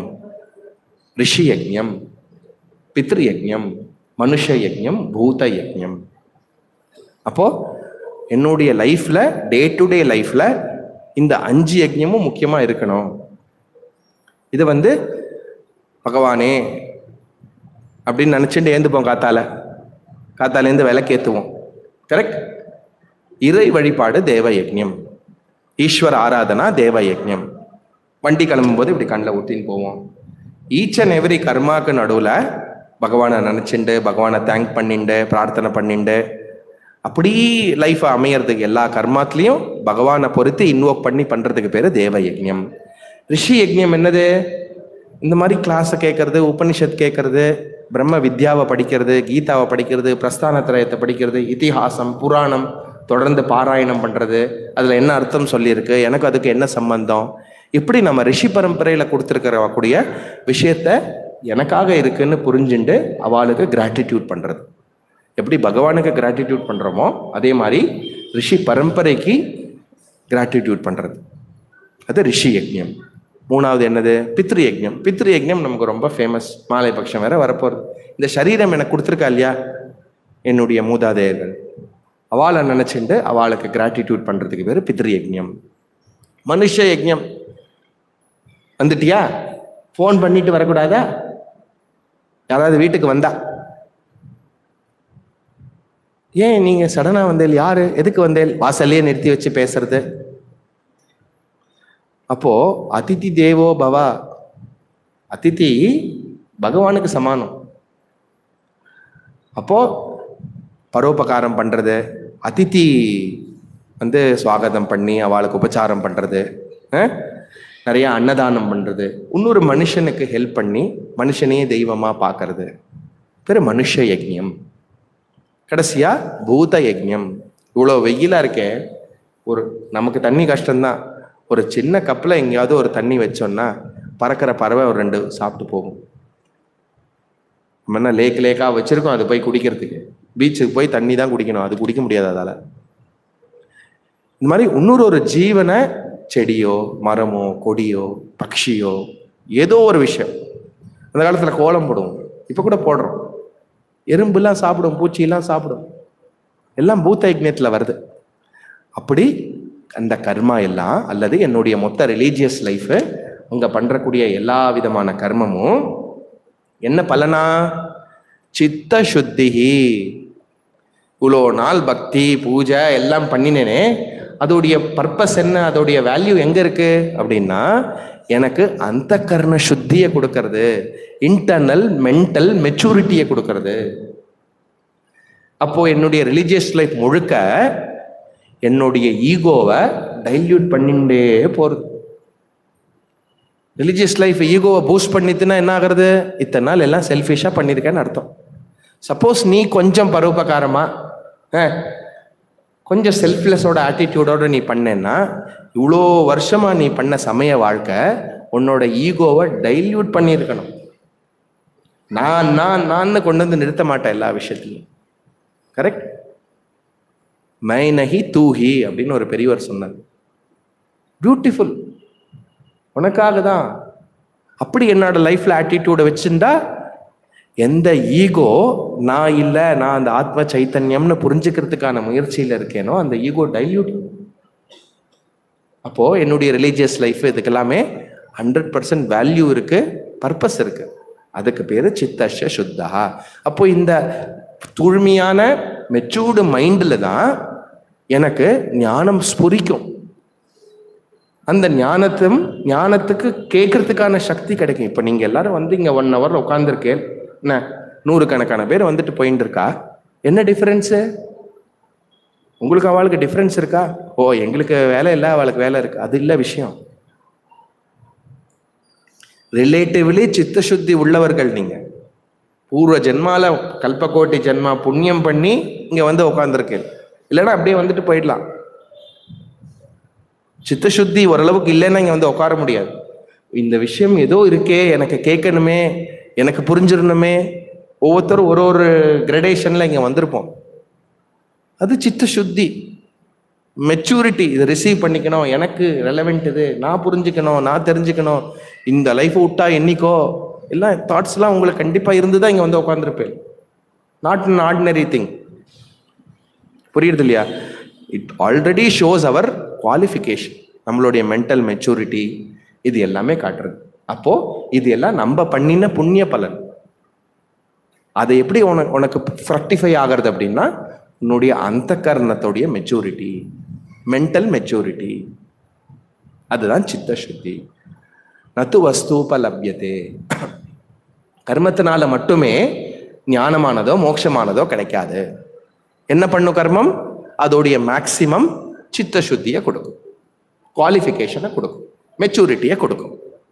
ரிஷி யஜ்ஞம் பித்ரு யஜ்ஞம் மனுஷ யஜ்ஞம் பூத யஜ்ஞம் அப்போ என்னுடைய லைஃப்ல டே டு டே லைஃப்ல இந்த அஞ்சு யஜ்ஞமும் முக்கியமா இருக்கணும் இது வந்து பகவானே அப்படின்னு நினைச்சுட்டு ஏந்துப்போம் காத்தால காத்தாலேருந்து விளக்கேத்துவோம் கரெக்ட் இறை வழிபாடு தேவ யஜ்ஞம் ஈஸ்வர ஆராதனா தேவ யஜ்ஞம் வண்டி கிளம்பும்போது இப்படி கண்ணில் ஊற்றின்னு போவோம் ஈச் அண்ட் எவ்ரி கர்மாக்கு நடுவில் பகவானை நினச்சிண்டு பகவானை தேங்க் பண்ணிண்டு பிரார்த்தனை பண்ணிண்டு அப்படி லைஃப் அமையறதுக்கு எல்லா கர்மாத்துலேயும் பகவானை பொறுத்து இன்வோக் பண்ணி பண்ணுறதுக்கு பேர் தேவ யஜ்ஞம் ரிஷி யஜ்ஞம் என்னது இந்த மாதிரி கிளாஸை கேட்கறது உபனிஷத் கேட்கறது பிரம்ம வித்யாவை படிக்கிறது கீதாவை படிக்கிறது பிரஸ்தான திரயத்தை படிக்கிறது இதிஹாசம் புராணம் தொடர்ந்து பாராயணம் பண்ணுறது அதில் என்ன அர்த்தம் சொல்லியிருக்கு எனக்கு அதுக்கு என்ன சம்பந்தம் இப்படி நம்ம ரிஷி பரம்பரையில் கொடுத்துருக்கிற கூடிய விஷயத்த எனக்காக இருக்குன்னு புரிஞ்சுண்டு அவளுக்கு கிராட்டிடியூட் பண்ணுறது எப்படி பகவானுக்கு கிராட்டிடியூட் பண்ணுறோமோ அதே மாதிரி ரிஷி பரம்பரைக்கு கிராட்டிடியூட் பண்ணுறது அது ரிஷி யஜ்ஞம் மூணாவது என்னது பித்ரு யஜ்ஞம் பித்ரு யஜ்ஞம் நமக்கு ரொம்ப ஃபேமஸ் மாலை பட்சம் வேற வரப்போகுது இந்த சரீரம் எனக்கு கொடுத்துருக்கா இல்லையா என்னுடைய மூதாதையர்கள் அவளை நினச்சிட்டு அவளுக்கு கிராட்டிடியூட் பண்ணுறதுக்கு பேர் பித்ரு யஜ்ஞம் மனுஷ யஜ்ஞம் வந்துட்டியா ஃபோன் பண்ணிட்டு வரக்கூடாதா யாராவது வீட்டுக்கு வந்தா ஏன் நீங்க சடனா வந்தேல் யாரு எதுக்கு வந்தேல் வாசல்லையே நிறுத்தி வச்சு பேசுறது அப்போ அதிதி தேவோ பவா அதிதி பகவானுக்கு சமானம் அப்போ பரோபகாரம் பண்றது அதிதி வந்து சுவாகதம் பண்ணி அவளுக்கு உபச்சாரம் பண்றது அஹ், நிறைய அன்னதானம் பண்றது இன்னொரு மனுஷனுக்கு ஹெல்ப் பண்ணி மனுஷனையே தெய்வமா பார்க்கறது பேர் மனுஷ யஜ்ஞம் கடைசியா பூத யஜ்ஞம் இவ்வளோ வெயிலா இருக்கே ஒரு நமக்கு தண்ணி கஷ்டம்தான் ஒரு சின்ன கப்பில் எங்கேயாவது ஒரு தண்ணி வச்சோம்னா பறக்கிற பறவை ஒரு ரெண்டு சாப்பிட்டு போகும் நம்ம என்ன லேக் லேக்கா வச்சிருக்கோம் அது போய் குடிக்கிறதுக்கு பீச்சுக்கு போய் தண்ணி தான் குடிக்கணும் அது குடிக்க முடியாது அதால இந்த மாதிரி இன்னொரு ஒரு ஜீவனை செடியோ மரமோ கொடியோ பக்ஷியோ ஏதோ ஒரு விஷயம் அந்த காலத்துல கோலம் போடுவோம் இப்ப கூட போடுறோம் எறும்புலாம் சாப்பிடும் பூச்சியெல்லாம் சாப்பிடும் எல்லாம் பூத்த யஜ்ஞத்துல வருது அப்படி அந்த கர்மா எல்லாம் அல்லது என்னுடைய மொத்த ரிலீஜியஸ் லைஃபு அங்க பண்றக்கூடிய எல்லா விதமான கர்மமும் என்ன பலனா சித்த சுத்திகி இவ்வளோ நாள் பக்தி பூஜை எல்லாம் பண்ணினேனே அதோடைய பர்பஸ் என்ன அதோடைய வேல்யூ எங்க இருக்கு அப்படின்னா எனக்கு அந்த கர்ண சுத்தியை கொடுக்கறது இன்டர்னல் மென்டல் மெச்சூரிட்டியை கொடுக்கறது அப்போ என்னுடைய ரிலீஜியஸ் லைஃப் முழுக்க என்னுடைய ஈகோவை டைல்யூட் பண்ணிட்டே போறது ரிலீஜியஸ் லைஃப் ஈகோவை பூஸ்ட் பண்ணிட்டுனா என்ன ஆகுறது இத்தனை நாள் எல்லாம் செல்ஃபிஷாக பண்ணியிருக்கேன்னு அர்த்தம் சப்போஸ் நீ கொஞ்சம் பரோபகாரமா அஹ், கொஞ்சம் செல்ஃப்லெஸ்ஸோட ஆட்டிடியூடோட நீ பண்ணேன்னா இவ்வளோ வருஷமா நீ பண்ண சமய வாழ்க்கை உன்னோட ஈகோவை டைல்யூட் பண்ணியிருக்கணும் நான் நான் நான் கொண்டு வந்து நிறுத்த மாட்டேன் எல்லா விஷயத்துலையும் கரெக்ட் மை நஹி தூஹி அப்படின்னு ஒரு பெரியவர் சொன்னார் பியூட்டிஃபுல் உனக்காக தான் அப்படி என்னோட லைஃப்ல ஆட்டிடியூடை வச்சிருந்தா எந்த ஈகோ நான் இல்லை நான் அந்த ஆத்ம சைத்தன்யம்னு புரிஞ்சுக்கிறதுக்கான முயற்சியில் இருக்கேனோ அந்த ஈகோ டைல்யூட் அப்போ என்னுடைய ரிலீஜியஸ் லைஃப் இதுக்கெல்லாமே ஹண்ட்ரட் பர்சன்ட் வேல்யூ இருக்கு பர்பஸ் இருக்கு அதுக்கு பேரு சித்தஷ சுத்தா அப்போ இந்த தூய்மையான மெச்சூர்டு மைண்டில் தான் எனக்கு ஞானம் ஸ்புரிக்கும் அந்த ஞானத்தும் ஞானத்துக்கு கேட்கறதுக்கான சக்தி கிடைக்கும் இப்போ நீங்க எல்லாரும் வந்து இங்க ஒன் ஹவர் உட்காந்துருக்கேன் என்ன நூறுக்கணக்கான பேர் வந்துட்டு போயிட்டு இருக்கா என்ன டிஃபரன்ஸு உங்களுக்கு அவளுக்கு டிஃபரன்ஸ் இருக்கா ஓ எங்களுக்கு வேலை இல்லை அவளுக்கு வேலை இருக்கு அது இல்லை விஷயம் ரிலேட்டிவ்லி சித்தசுத்தி உள்ளவர்கள் நீங்க பூர்வ ஜென்மால கல்பகோட்டி ஜென்மா புண்ணியம் பண்ணி இங்க வந்து உட்காந்துருக்கேன் இல்லைன்னா அப்படியே வந்துட்டு போயிடலாம் சித்தசுத்தி ஓரளவுக்கு இல்லைன்னா இங்க வந்து உட்கார முடியாது இந்த விஷயம் ஏதோ இருக்கே எனக்கு கேட்கணுமே எனக்கு புரிஞ்சிடணுமே ஒவ்வொருத்தரும் ஒரு ஒரு கிரடேஷன்ல இங்க வந்திருப்போம் அது சித்த சுத்தி மெச்சூரிட்டி இதை ரிசீவ் பண்ணிக்கணும் எனக்கு ரெலவெண்ட் இது நான் புரிஞ்சுக்கணும் நான் தெரிஞ்சுக்கணும் இந்த லைஃப் விட்டா என்னைக்கோ எல்லாம் தாட்ஸ்லாம் உங்களுக்கு கண்டிப்பாக இருந்து தான் இங்கே வந்து உட்காந்துருப்பேன் நாட் an ஆர்டினரி திங் புரியுறது இல்லையா it already shows our qualification நம்மளுடைய மென்டல் மெச்சூரிட்டி இது எல்லாமே காட்டுறது அப்போ இது எல்லாம் நம்ம பண்ணின புண்ணிய பலன் அது எப்படி உனக்கு உனக்கு ஃப்ரக்டிஃபை ஆகிறது அப்படின்னா உன்னுடைய அந்த கரணத்துடைய மெச்சூரிட்டி மென்டல் மெச்சூரிட்டி அதுதான் சித்த சுத்தி நத்து வஸ்தூபலபியதே கர்மத்தினால மட்டுமே ஞானமானதோ மோட்சமானதோ கிடைக்காது என்ன பண்ணும் கர்மம் அதோடைய மேக்சிமம் சித்த சுத்தியை கொடுக்கும் குவாலிஃபிகேஷனை கொடுக்கும் மெச்சூரிட்டியை கொடுக்கும்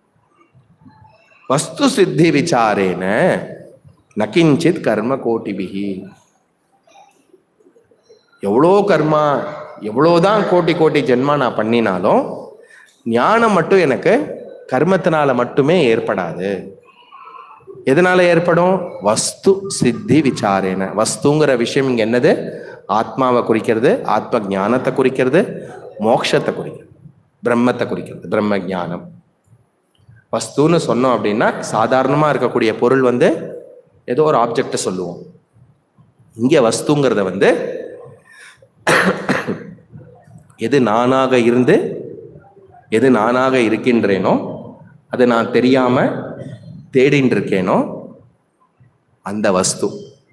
வஸ்து சித்தி விசாரேன நகிஞ்சித் கர்ம கோட்டிபிகி எவ்வளோ கர்மா எவ்வளோதான் கோட்டி கோட்டி ஜென்மா நான் பண்ணினாலும் ஞானம் மட்டும் எனக்கு கர்மத்தினால மட்டுமே ஏற்படாது எதனால ஏற்படும் வஸ்து சித்தி விசாரேன வஸ்துங்கிற விஷயம் இங்க என்னது ஆத்மாவை குறிக்கிறது ஆத்ம ஞானத்தை குறிக்கிறது மோட்சத்தை குறிக்கிறது பிரம்மத்தை குறிக்கிறது பிரம்ம ஞானம் வஸ்துன்னு சொன்னோம் அப்படின்னா சாதாரணமா இருக்கக்கூடிய பொருள் வந்து ஏதோ ஒரு ஆப்ஜெக்டை சொல்லுவோம் இங்க வஸ்துங்கிறத வந்து எது நானாக இருந்து எது நானாக இருக்கின்றேனோ அது நான் தெரியாம தேடின்னு இருக்கேனோ அந்த வஸ்து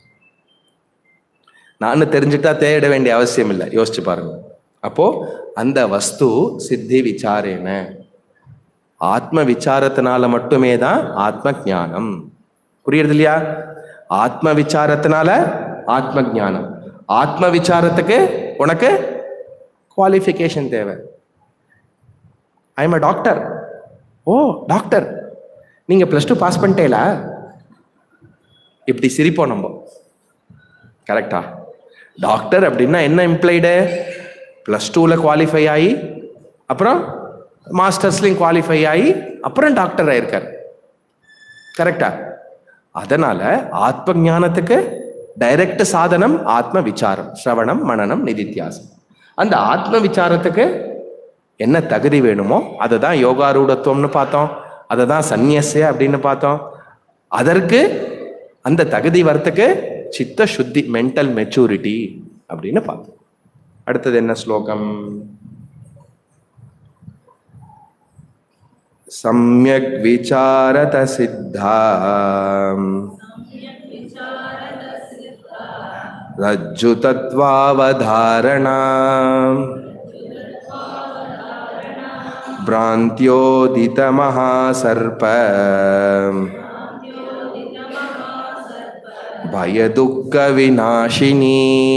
நான் தெரிஞ்சுட்டா தேட வேண்டிய அவசியம் இல்லை யோசிச்சு பாருங்க அப்போ அந்த வஸ்து சித்தி விசாரேன ஆத்ம விசாரத்தினால மட்டுமே தான் ஆத்ம ஞானம் புரியுறது இல்லையா ஆத்ம விசாரத்தினால ஆத்ம ஞானம் ஆத்ம விசாரத்துக்கு உனக்கு குவாலிஃபிகேஷன் தேவை I am a doctor oh doctor நீங்க பிளஸ் டூ பாஸ் பண்ணிட்டேலா இப்படி சிரிப்போம் நம்ம கரெக்டா டாக்டர் அப்படின்னா என்ன இம்ப்ளைடு ப்ளஸ் டூவில் குவாலிஃபை ஆகி அப்புறம் மாஸ்டர்ஸ்லையும் குவாலிஃபை ஆகி அப்புறம் டாக்டர் ஆயிருக்கார் கரெக்டா அதனால ஆத்ம ஞானத்துக்கு டைரக்ட் சாதனம் ஆத்ம விசாரம் சிரவணம் மனனம் நிதித்தியாசம் அந்த ஆத்ம விசாரத்துக்கு என்ன தகுதி வேணுமோ அதை தான் யோகாரூடத்துவம்னு பார்த்தோம் அதை தான் சந்நியசே அப்படின்னு பார்த்தோம் அதற்கு அந்த தகுதி வரத்துக்கு சித்த சுத்தி மென்டல் மெச்சூரிட்டி அப்படின்னு பார்த்தோம் அடுத்தது என்ன ஸ்லோகம் சம்யக் விசாரத சித்தா ரஜ்ஜு தத்வாவதாரணா भ्रान्त्योदितमहासर्प भयदुःखविनाशिनी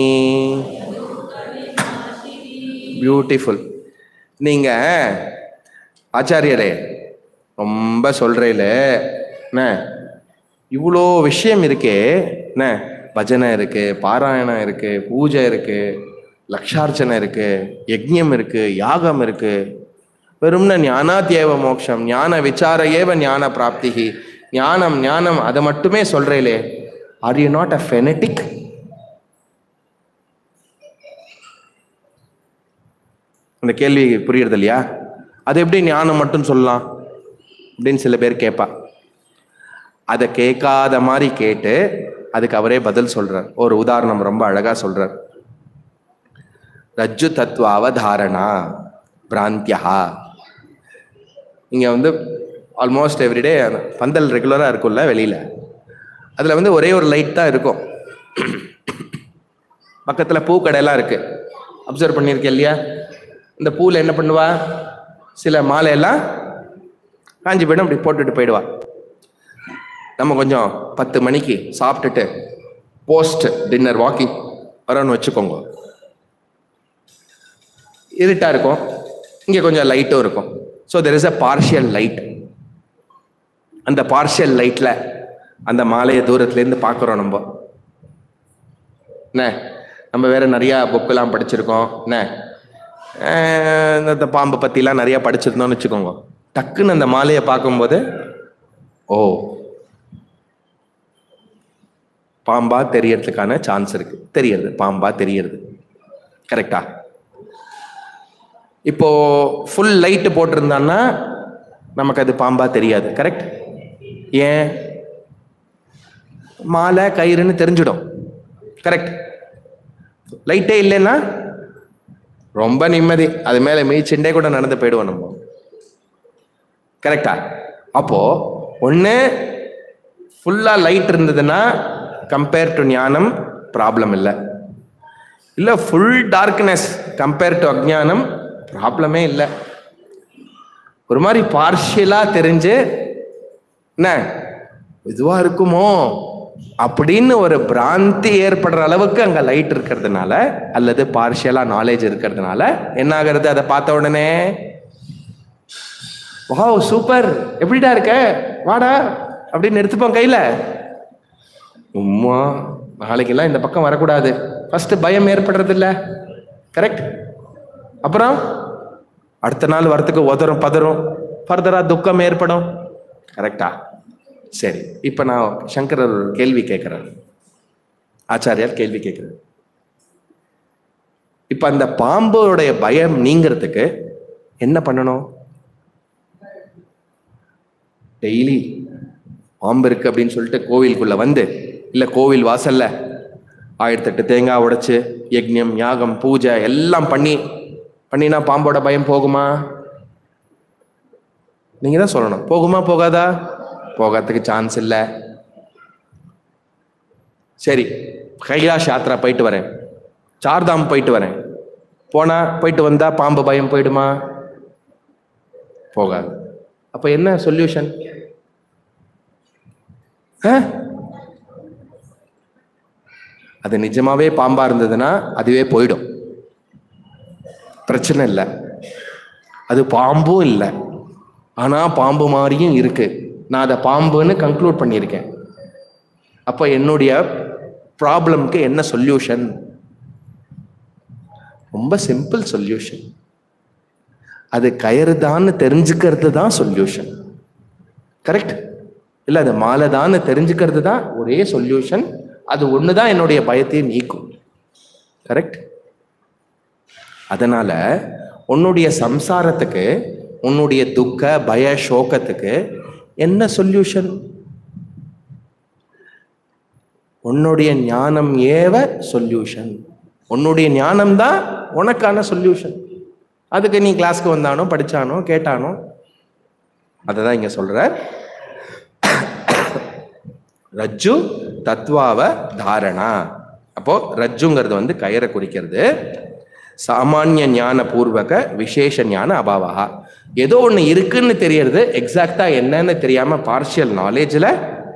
பியூட்டிஃபுல் நீங்க ஆச்சாரியரே ரொம்ப சொல்றீல என்ன இவ்வளோ விஷயம் இருக்கே என்ன பஜனை இருக்கு பாராயணம் இருக்கு பூஜை இருக்கு லக்ஷார்ச்சனை இருக்கு யஜ்ஞம் இருக்கு யாகம் இருக்கு வெறும்ன ஞானாத்யேவ மோக்ஷம் ஞான விசார ஏவ ஞான பிராப்திகி ஞானம் ஞானம் அதை மட்டுமே சொல்றேலே are you not a fanatic அந்த கேள்வி புரியுறது இல்லையா அது எப்படி ஞானம் மட்டும் சொல்லலாம் அப்படின்னு சில பேர் கேட்பா அதை கேட்காத மாதிரி கேட்டு அதுக்கு அவரே பதில் சொல்றார் ஒரு உதாரணம் ரொம்ப அழகா சொல்றார் ரஜ்ஜு தத்துவ அவதாரணா பிராந்தியா இங்க வந்து ஆல்மோஸ்ட் எவ்ரிடே பந்தல் ரெகுலரா இருக்கும்ல வெளியில அதுல வந்து ஒரே ஒரு லைட் தான் இருக்கும் பக்கத்துல பூக்கடையெல்லாம் இருக்கு அப்சர்வ் பண்ணியிருக்கேன் இல்லையா இந்த பூவில் என்ன பண்ணுவா சில மாலையெல்லாம் காஞ்சி போயிடும் அப்படி போட்டுட்டு போயிடுவா நம்ம கொஞ்சம் பத்து மணிக்கு சாப்பிட்டுட்டு போஸ்ட் டின்னர் வாக்கிங் வரோன்னு வச்சுக்கோங்க இருட்டா இருக்கும் இங்கே கொஞ்சம் லைட்டும் இருக்கும் so there is a partial light அந்த பார்ஷியல் லைட்டில் அந்த மாலையை தூரத்துலேருந்து பார்க்குறோம் நம்ம என்ன நம்ம வேற நிறையா புக்கெல்லாம் படிச்சிருக்கோம் என்ன அஹ் இந்த பாம்பை பற்றிலாம் நிறையா படிச்சிருந்தோம்னு வச்சுக்கோங்க டக்குன்னு அந்த மாலையை பார்க்கும்போது ஓ பாம்பா தெரியறதுக்கான சான்ஸ் இருக்கு தெரியறது பாம்பா தெரியறது கரெக்டா இப்போ ஃபுல் லைட் போட்டிருந்தான்னா நமக்கு அது பாம்பா தெரியாது கரெக்ட் ஏன் மாலை கயிறுன்னு தெரிஞ்சிடும் கரெக்ட் லைட்டே இல்லைன்னா ரொம்ப நிம்மதி அது மேலே மீச்சிண்டே கூட நடந்து போயிடுவோம் நம்ம கரெக்டா அப்போ ஒன்று ஃபுல்லாக லைட் இருந்ததுன்னா கம்பேர் டு ஞானம் ப்ராப்ளம் இல்லை இல்லை ஃபுல் டார்க்னஸ் கம்பேர் டு அஜ்ஞானம் ப்ராப்ளமே இல்லை ஒரு மாதிரி பார்ஷியலாக தெரிஞ்சு என்ன இதுவா இருக்குமோ அப்படின்னு ஒரு பிராந்தி ஏற்படுற அளவுக்கு அங்க லைட் இருக்கிறதுனால அல்லது பார்ஷியலா நாலேஜ் இருக்கிறதுனால என்ன ஆகுறது அதை பார்த்த உடனே வாவ் சூப்பர் எப்படிடா இருக்க வாடா அப்படின்னு எடுத்துப்போம் கையில உம்மா நாளைக்கெல்லாம் இந்த பக்கம் வரக்கூடாது ஃபர்ஸ்ட் பயம் ஏற்படுறது இல்ல கரெக்ட் அப்புறம் அடுத்த நாள் வரத்துக்கு உதறும் பதறும் ஃபர்தரா துக்கம் ஏற்படும் கரெக்டா சரி இப்ப நான் சங்கரர் ஒரு கேள்வி கேட்கிறேன் ஆச்சாரியார் கேள்வி கேட்கிறார் இப்ப அந்த பாம்போடைய பயம் நீங்கிறதுக்கு என்ன பண்ணணும் டெய்லி பாம்பு இருக்கு அப்படின்னு சொல்லிட்டு கோவிலுக்குள்ள வந்து இல்ல கோவில் வாசல்ல ஆயிரத்தெட்டு தேங்காய் உடைச்சு யஜ்ஞம் யாகம் பூஜை எல்லாம் பண்ணி பண்ணினா பாம்போட பயம் போகுமா நீங்க தான் சொல்லணும் போகுமா போகாதா போகிறதுக்கு சான்ஸ் இல்லை சரி கைலாஷ் யாத்ரா போயிட்டு வரேன் சார்தாம் போயிட்டு வரேன் போனா போயிட்டு வந்தா பாம்பு பயம் போயிடுமா போகாது அப்ப என்ன சொல்யூஷன் அது நிஜமாவே பாம்பா இருந்ததுன்னா அதுவே போயிடும் பிரச்சனை இல்லை அது பாம்பும் இல்லை ஆனா பாம்பு மாதிரியும் இருக்கு நான் அதை பாம்புன்னு கன்க்ளூட் பண்ணியிருக்கேன் அப்போ என்னுடைய ப்ராப்ளம்க்கு என்ன சொல்யூஷன் ரொம்ப சிம்பிள் சொல்யூஷன் அது கயிறுதான்னு தெரிஞ்சுக்கிறது தான் சொல்யூஷன் கரெக்ட் இல்லை அது மாலை தான் தெரிஞ்சுக்கிறது தான் ஒரே சொல்யூஷன் அது ஒன்று தான் என்னுடைய பயத்தையும் நீக்கும் கரெக்ட் அதனால உன்னுடைய சம்சாரத்துக்கு உன்னுடைய துக்க பய சோகத்துக்கு என்ன சொல்யூஷன் உன்னுடைய ஞானம் ஏவ சொல்யூஷன் உன்னுடைய ஞானம் தான் உனக்கான சொல்யூஷன் அதுக்கு நீ கிளாஸ்க்கு வந்தானோ படிச்சானோ கேட்டானோ அதை தான் இங்க சொல்ற ரஜ்ஜு தத்வாவ தாரணா அப்போ ரஜ்ஜுங்கிறது வந்து கயிறை குறிக்கிறது சாமானிய ஞான பூர்வக விசேஷ ஞான அபாவா ஏதோ ஒன்று இருக்குன்னு தெரியறது எக்ஸாக்டா என்னன்னு தெரியாம பார்ஷியல் நாலேஜில்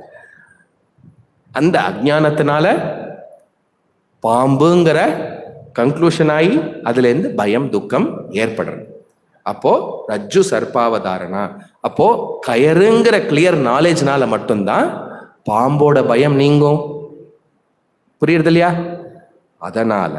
அந்த அஜ்ஞானத்தினால பாம்புங்கிற கன்க்ளூஷன் ஆகி அதுலேருந்து பயம் துக்கம் ஏற்படுறது அப்போ ரஜ்ஜு சர்ப்பாவதாரணா அப்போ கயறுங்கிற கிளியர் நாலேஜ்னால மட்டும்தான் பாம்போட பயம் நீங்கும் புரியுறது இல்லையா அதனால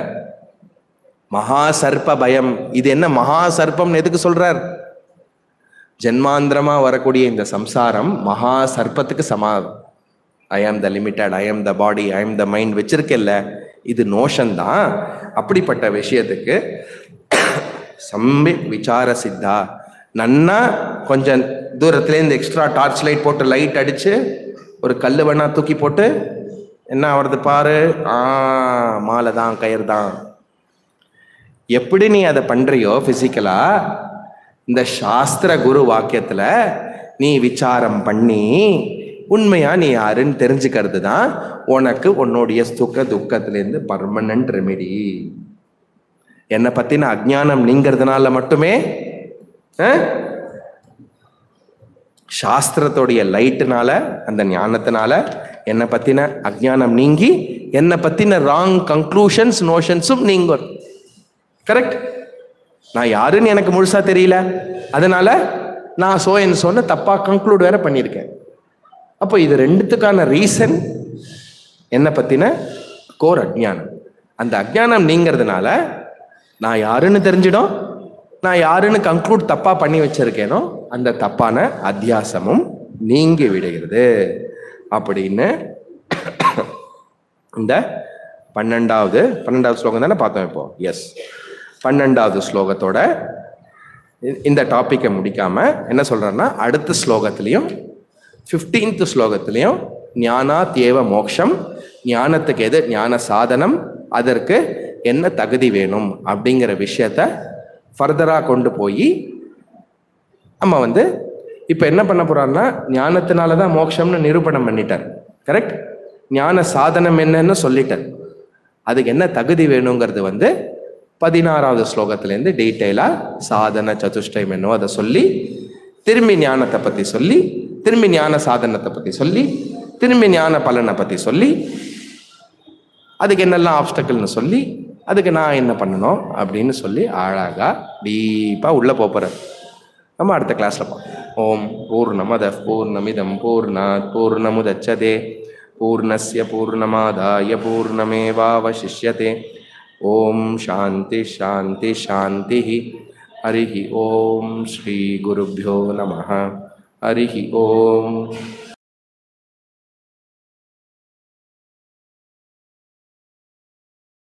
மகா சர்ப்ப பயம் இது என்ன மகா சர்ப்பம்னு எதுக்கு சொல்றார் ஜென்மாந்திரமா வரக்கூடிய இந்த சம்சாரம் மகா சர்ப்பத்துக்கு சமாதம் ஐ ஆம் த லிமிட்டட் ஐ ஆம் த பாடி ஐ ஆம் த மைண்ட் வச்சிருக்கேல்ல இது நோஷன் தான் அப்படிப்பட்ட விஷயத்துக்கு சம்பிக் விசார சித்தா நன்னா கொஞ்சம் தூரத்துல இருந்து எக்ஸ்ட்ரா டார்ச் லைட் போட்டு லைட் அடிச்சு ஒரு கல் வேணா தூக்கி போட்டு என்ன ஆவறது பாரு ஆ மாலை தான் கயிறு தான் எப்படி நீ அதை பண்றியோ பிசிக்கலா இந்த சாஸ்திர குரு வாக்கியத்துல நீ விசாரம் பண்ணி உண்மையா நீ யாருன்னு தெரிஞ்சுக்கிறது தான் உனக்கு உன்னுடைய சுக துக்கத்திலேருந்து பர்மனன்ட் ரெமெடி என்னை பத்தின அஜ்ஞானம் நீங்கிறதுனால மட்டுமே அஹ், சாஸ்திரத்துடைய லைட்டுனால அந்த ஞானத்தினால என்னை பத்தின அஜ்ஞானம் நீங்கி என்னை பத்தின ராங் கன்க்ளூஷன்ஸ் நோஷன்ஸும் நீங்கும் கரெக்ட் நான் யாருன்னு எனக்கு முழுசா தெரியல அதனால நான் சோ என்று சொன்ன தப்பா கன்க்ளூட் வேற பண்ணியிருக்கேன் அப்போ இது ரெண்டுத்துக்கான ரீசன் என்னை பத்தின கோர் அஜ்ஞானம் அந்த அஜ்ஞானம் நீங்கிறதுனால நான் யாருன்னு தெரிஞ்சிடும் நான் யாருன்னு கன்க்ளூட் தப்பா பண்ணி வச்சிருக்கேனோ அந்த தப்பான அத்தியாசமும் நீங்கி விடுகிறது அப்படின்னு இந்த பன்னெண்டாவது பன்னெண்டாவது ஸ்லோகம் தானே பார்த்தோம் இப்போ எஸ் பன்னெண்டாவது ஸ்லோகத்தோட இ- இந்த டாப்பிக்கை முடிக்காம என்ன சொல்றேன்னா அடுத்த ஸ்லோகத்திலையும் ஃபிஃப்டீன்த் ஸ்லோகத்திலையும் ஞானா தேவ மோக்ஷம் ஞானத்துக்கு எது ஞான சாதனம் அதற்கு என்ன தகுதி வேணும் அப்படிங்கிற விஷயத்த ஃபர்தராக கொண்டு போய் நம்ம வந்து இப்போ என்ன பண்ண போறாருன்னா ஞானத்தினால தான் மோட்சம்னு நிரூபணம் பண்ணிட்டார் கரெக்ட் ஞான சாதனம் என்னன்னு சொல்லிட்டார் அதுக்கு என்ன தகுதி வேணுங்கிறது வந்து பதினாறாவது ஸ்லோகத்திலேருந்து டீட்டெயிலாக சாதன சதுஷ்டயம் என்னவோ அதை சொல்லி திரும்பி ஞானத்தை பற்றி சொல்லி திரும்பி ஞான சாதனத்தை பற்றி சொல்லி திரும்பி ஞான பலனை பற்றி சொல்லி அதுக்கு என்னெல்லாம் ஆப்ஸ்டக்கிள்னு சொல்லி அதுக்கு நான் என்ன பண்ணணும் அப்படின்னு சொல்லி அழகா டீப்பாக உள்ளே போகிறேன் நம்ம அடுத்த கிளாஸில் பார்ப்போம் ஓம் பூர்ணமத பூர்ணமிதம் பூர்ணாத் பூர்ணமுதச்சதே பூர்ணஸ்ய பூர்ணமாதாய பூர்ணமேவாவசிஷ்யதே ஓம் சாந்தி சாந்தி சாந்தி ஹரி ஓம் ஸ்ரீ குருभ्यो நமः ஹரி ஓம்